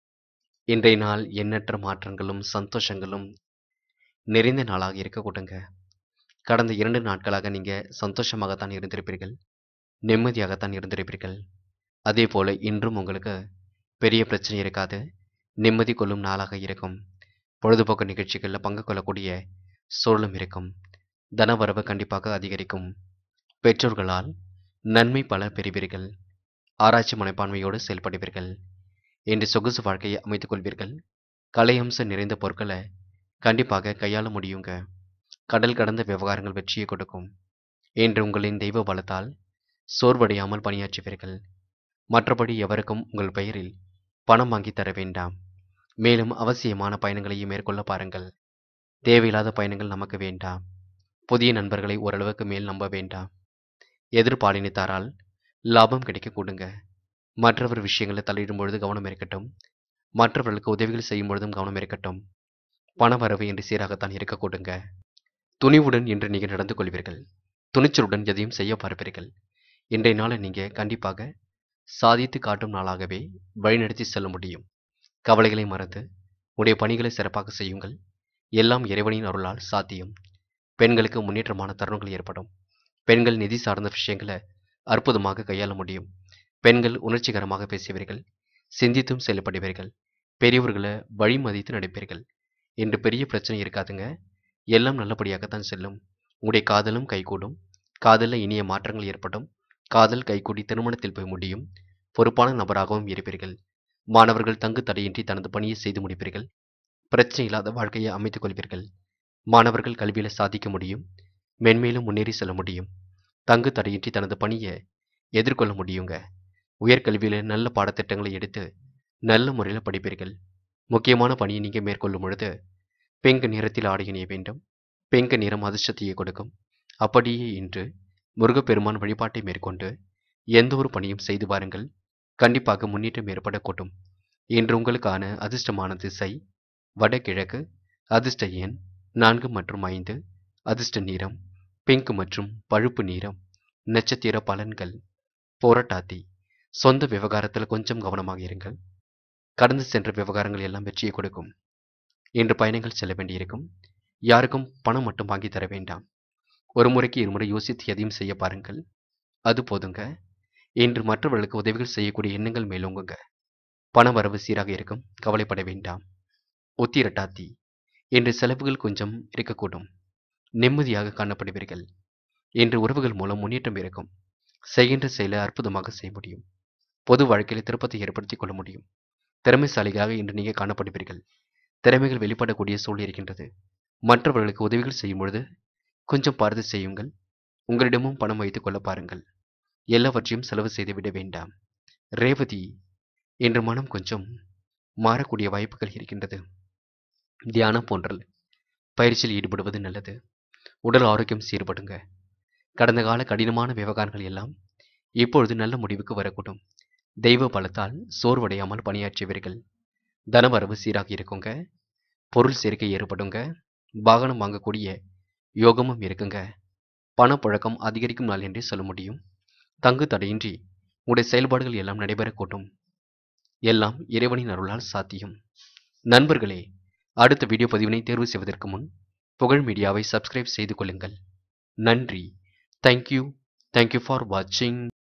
இன்றைய நாள் எண்ணற்ற மாற்றங்களும் சந்தோஷங்களும் நிறைந்த நாளாக இருக்க கூடுங்க கடந்த இரண்டு நாட்களாக நீங்க சந்தோஷமாகத்தான் இருந்திருப்பீர்கள் நிம்மதியாகத்தான் இருந்திருப்பீர்கள் அதே போல இன்றும் உங்களுக்கு பெரிய பிரச்சனை இருக்காது நிம்மதி கொள்ளும் நாளாக இருக்கும் பொழுதுபோக்கு நிகழ்ச்சிகளில் பங்கு கொள்ளக்கூடிய சூழலும் இருக்கும் தனவரவு கண்டிப்பாக அதிகரிக்கும் பெற்றோர்களால் நன்மை பல பெறுவீர்கள் ஆராய்ச்சி மனப்பான்மையோடு செயல்படுவீர்கள் இன்று சொகுசு வாழ்க்கையை அமைத்துக் கொள்வீர்கள் கலை அம்சம் நிறைந்த பொருட்களை கண்டிப்பாக கையாள முடியுங்க கடல் கடந்த விவகாரங்கள் வெற்றியை கொடுக்கும் இன்று உங்களின் தெய்வ பலத்தால் சோர்வடையாமல் பணியாற்றுவீர்கள் மற்றபடி எவருக்கும் உங்கள் பெயரில் பணம் வாங்கி தர வேண்டாம் மேலும் அவசியமான பயணங்களையும் மேற்கொள்ள பாருங்கள் தேவையில்லாத பயணங்கள் நமக்கு வேண்டாம் புதிய நண்பர்களை ஓரளவுக்கு மேல் நம்ப வேண்டாம் எதிர்பாலினத்தாரால் லாபம் கிடைக்க கொடுங்க மற்றவர் விஷயங்களை தலையிடும் பொழுது கவனம் இருக்கட்டும் மற்றவர்களுக்கு உதவிகள் செய்யும் பொழுதும் கவனம் இருக்கட்டும் பணவரவு என்று சீராகத்தான் இருக்க கொடுங்க துணிவுடன் இன்று நீங்கள் நடந்து கொள்வீர்கள் துணிச்சலுடன் எதையும் செய்ய பார்ப்பீர்கள் இன்றைய நாளை நீங்கள் கண்டிப்பாக சாதித்து காட்டும் நாளாகவே வழிநடத்தி செல்ல முடியும் கவலைகளை மறந்து உடைய பணிகளை சிறப்பாக செய்யுங்கள் எல்லாம் இறைவனின் அருளால் சாத்தியம் பெண்களுக்கு முன்னேற்றமான தருணங்கள் ஏற்படும் பெண்கள் நிதி சார்ந்த விஷயங்களை அற்புதமாக கையாள முடியும் பெண்கள் உணர்ச்சிகரமாக பேசுவீர்கள் சிந்தித்தும் செயல்படுவீர்கள் பெரியவர்களை வழிமதித்து நடிப்பீர்கள் இன்று பெரிய பிரச்சனை இருக்காதுங்க எல்லாம் நல்லபடியாகத்தான் செல்லும் உங்களுடைய காதலும் கைகூடும் காதலில் இனிய மாற்றங்கள் ஏற்படும் காதல் கைகூடி திருமணத்தில் போய் முடியும் பொறுப்பான நபராகவும் இருப்பீர்கள் மாணவர்கள் தங்கு தடையின்றி தனது பணியை செய்து முடிப்பீர்கள் பிரச்சனை இல்லாத வாழ்க்கையை அமைத்துக் கொள்வீர்கள் மாணவர்கள் கல்வியில் சாதிக்க முடியும் மென்மேலும் முன்னேறி செல்ல முடியும் தங்கு தடையின்றி தனது பணியை எதிர்கொள்ள முடியுங்க உயர்கல்வியில் நல்ல பாடத்திட்டங்களை எடுத்து நல்ல முறையில் படிப்பீர்கள் முக்கியமான பணியை நீங்கள் மேற்கொள்ளும் பொழுது பிங்க் நிறத்தில் ஆடை அணிய வேண்டும் பிங்க் நிறம் அதிர்ஷ்டத்தையே கொடுக்கும் அப்படியே இன்று முருகப்பெருமான் வழிபாட்டை மேற்கொண்டு எந்த ஒரு பணியும் செய்து பாருங்கள் கண்டிப்பாக முன்னேற்றம் ஏற்படக்கூடும் இன்று உங்களுக்கான அதிர்ஷ்டமான திசை வடகிழக்கு அதிர்ஷ்ட எண் நான்கு மற்றும் ஐந்து அதிர்ஷ்ட நிறம் பிங்க் மற்றும் பழுப்பு நிறம் நட்சத்திர பலன்கள் போராட்டாத்தி சொந்த விவகாரத்தில் கொஞ்சம் கவனமாக இருங்கள் கடந்து சென்ற விவகாரங்கள் எல்லாம் வெற்றியை கொடுக்கும் இன்று பயணங்கள் செல்ல வேண்டியிருக்கும் யாருக்கும் பணம் மட்டும் வாங்கி தர வேண்டாம் ஒரு முறைக்கு இருமுறை யோசித்து எதையும் செய்ய பாருங்கள் அது போதுங்க இன்று மற்றவர்களுக்கு உதவிகள் செய்யக்கூடிய எண்ணங்கள் மேலோங்குங்க பண வரவு சீராக இருக்கும் கவலைப்பட வேண்டாம் உத்திரட்டாத்தி இன்று செலவுகள் கொஞ்சம் இருக்கக்கூடும் நிம்மதியாக காணப்படுவீர்கள் இன்று உறவுகள் மூலம் முன்னேற்றம் இருக்கும் செய்கின்ற செயலை அற்புதமாக செய்ய முடியும் பொது வாழ்க்கையில் திருப்பத்தை ஏற்படுத்திக் கொள்ள முடியும் திறமைசாலிகளாக இன்று நீங்கள் காணப்படுவீர்கள் திறமைகள் வெளிப்படக்கூடிய சூழல் இருக்கின்றது மற்றவர்களுக்கு உதவிகள் செய்யும் பொழுது கொஞ்சம் பார்த்து செய்யுங்கள் உங்களிடமும் பணம் வைத்துக் கொள்ள பாருங்கள் எல்லாவற்றையும் செலவு செய்து விட வேண்டாம் ரேவதி இன்று மனம் கொஞ்சம் மாறக்கூடிய வாய்ப்புகள் இருக்கின்றது தியானம் போன்ற பயிற்சியில் ஈடுபடுவது நல்லது உடல் ஆரோக்கியம் சீர்படுங்க கடந்த கால கடினமான விவகாரங்கள் எல்லாம் இப்பொழுது நல்ல முடிவுக்கு வரக்கூடும் தெய்வ பலத்தால் சோர்வடையாமல் பணியாற்றியவர்கள் தனவரவு சீராக இருக்குங்க பொருள் சேர்க்கை ஏற்படுங்க வாகனம் வாங்கக்கூடிய யோகமும் இருக்குங்க பணப்புழக்கம் அதிகரிக்கும் நாள் என்றே சொல்ல முடியும் தங்கு தடையின்றி உடைய செயல்பாடுகள் எல்லாம் நடைபெறக்கூடும் எல்லாம் இறைவனின் அருளால் சாத்தியம் நண்பர்களே அடுத்த வீடியோ பதிவினை தேர்வு செய்வதற்கு முன் புகழ் மீடியாவை சப்ஸ்கிரைப் செய்து கொள்ளுங்கள் நன்றி தேங்க்யூ தேங்க்யூ ஃபார் வாட்சிங்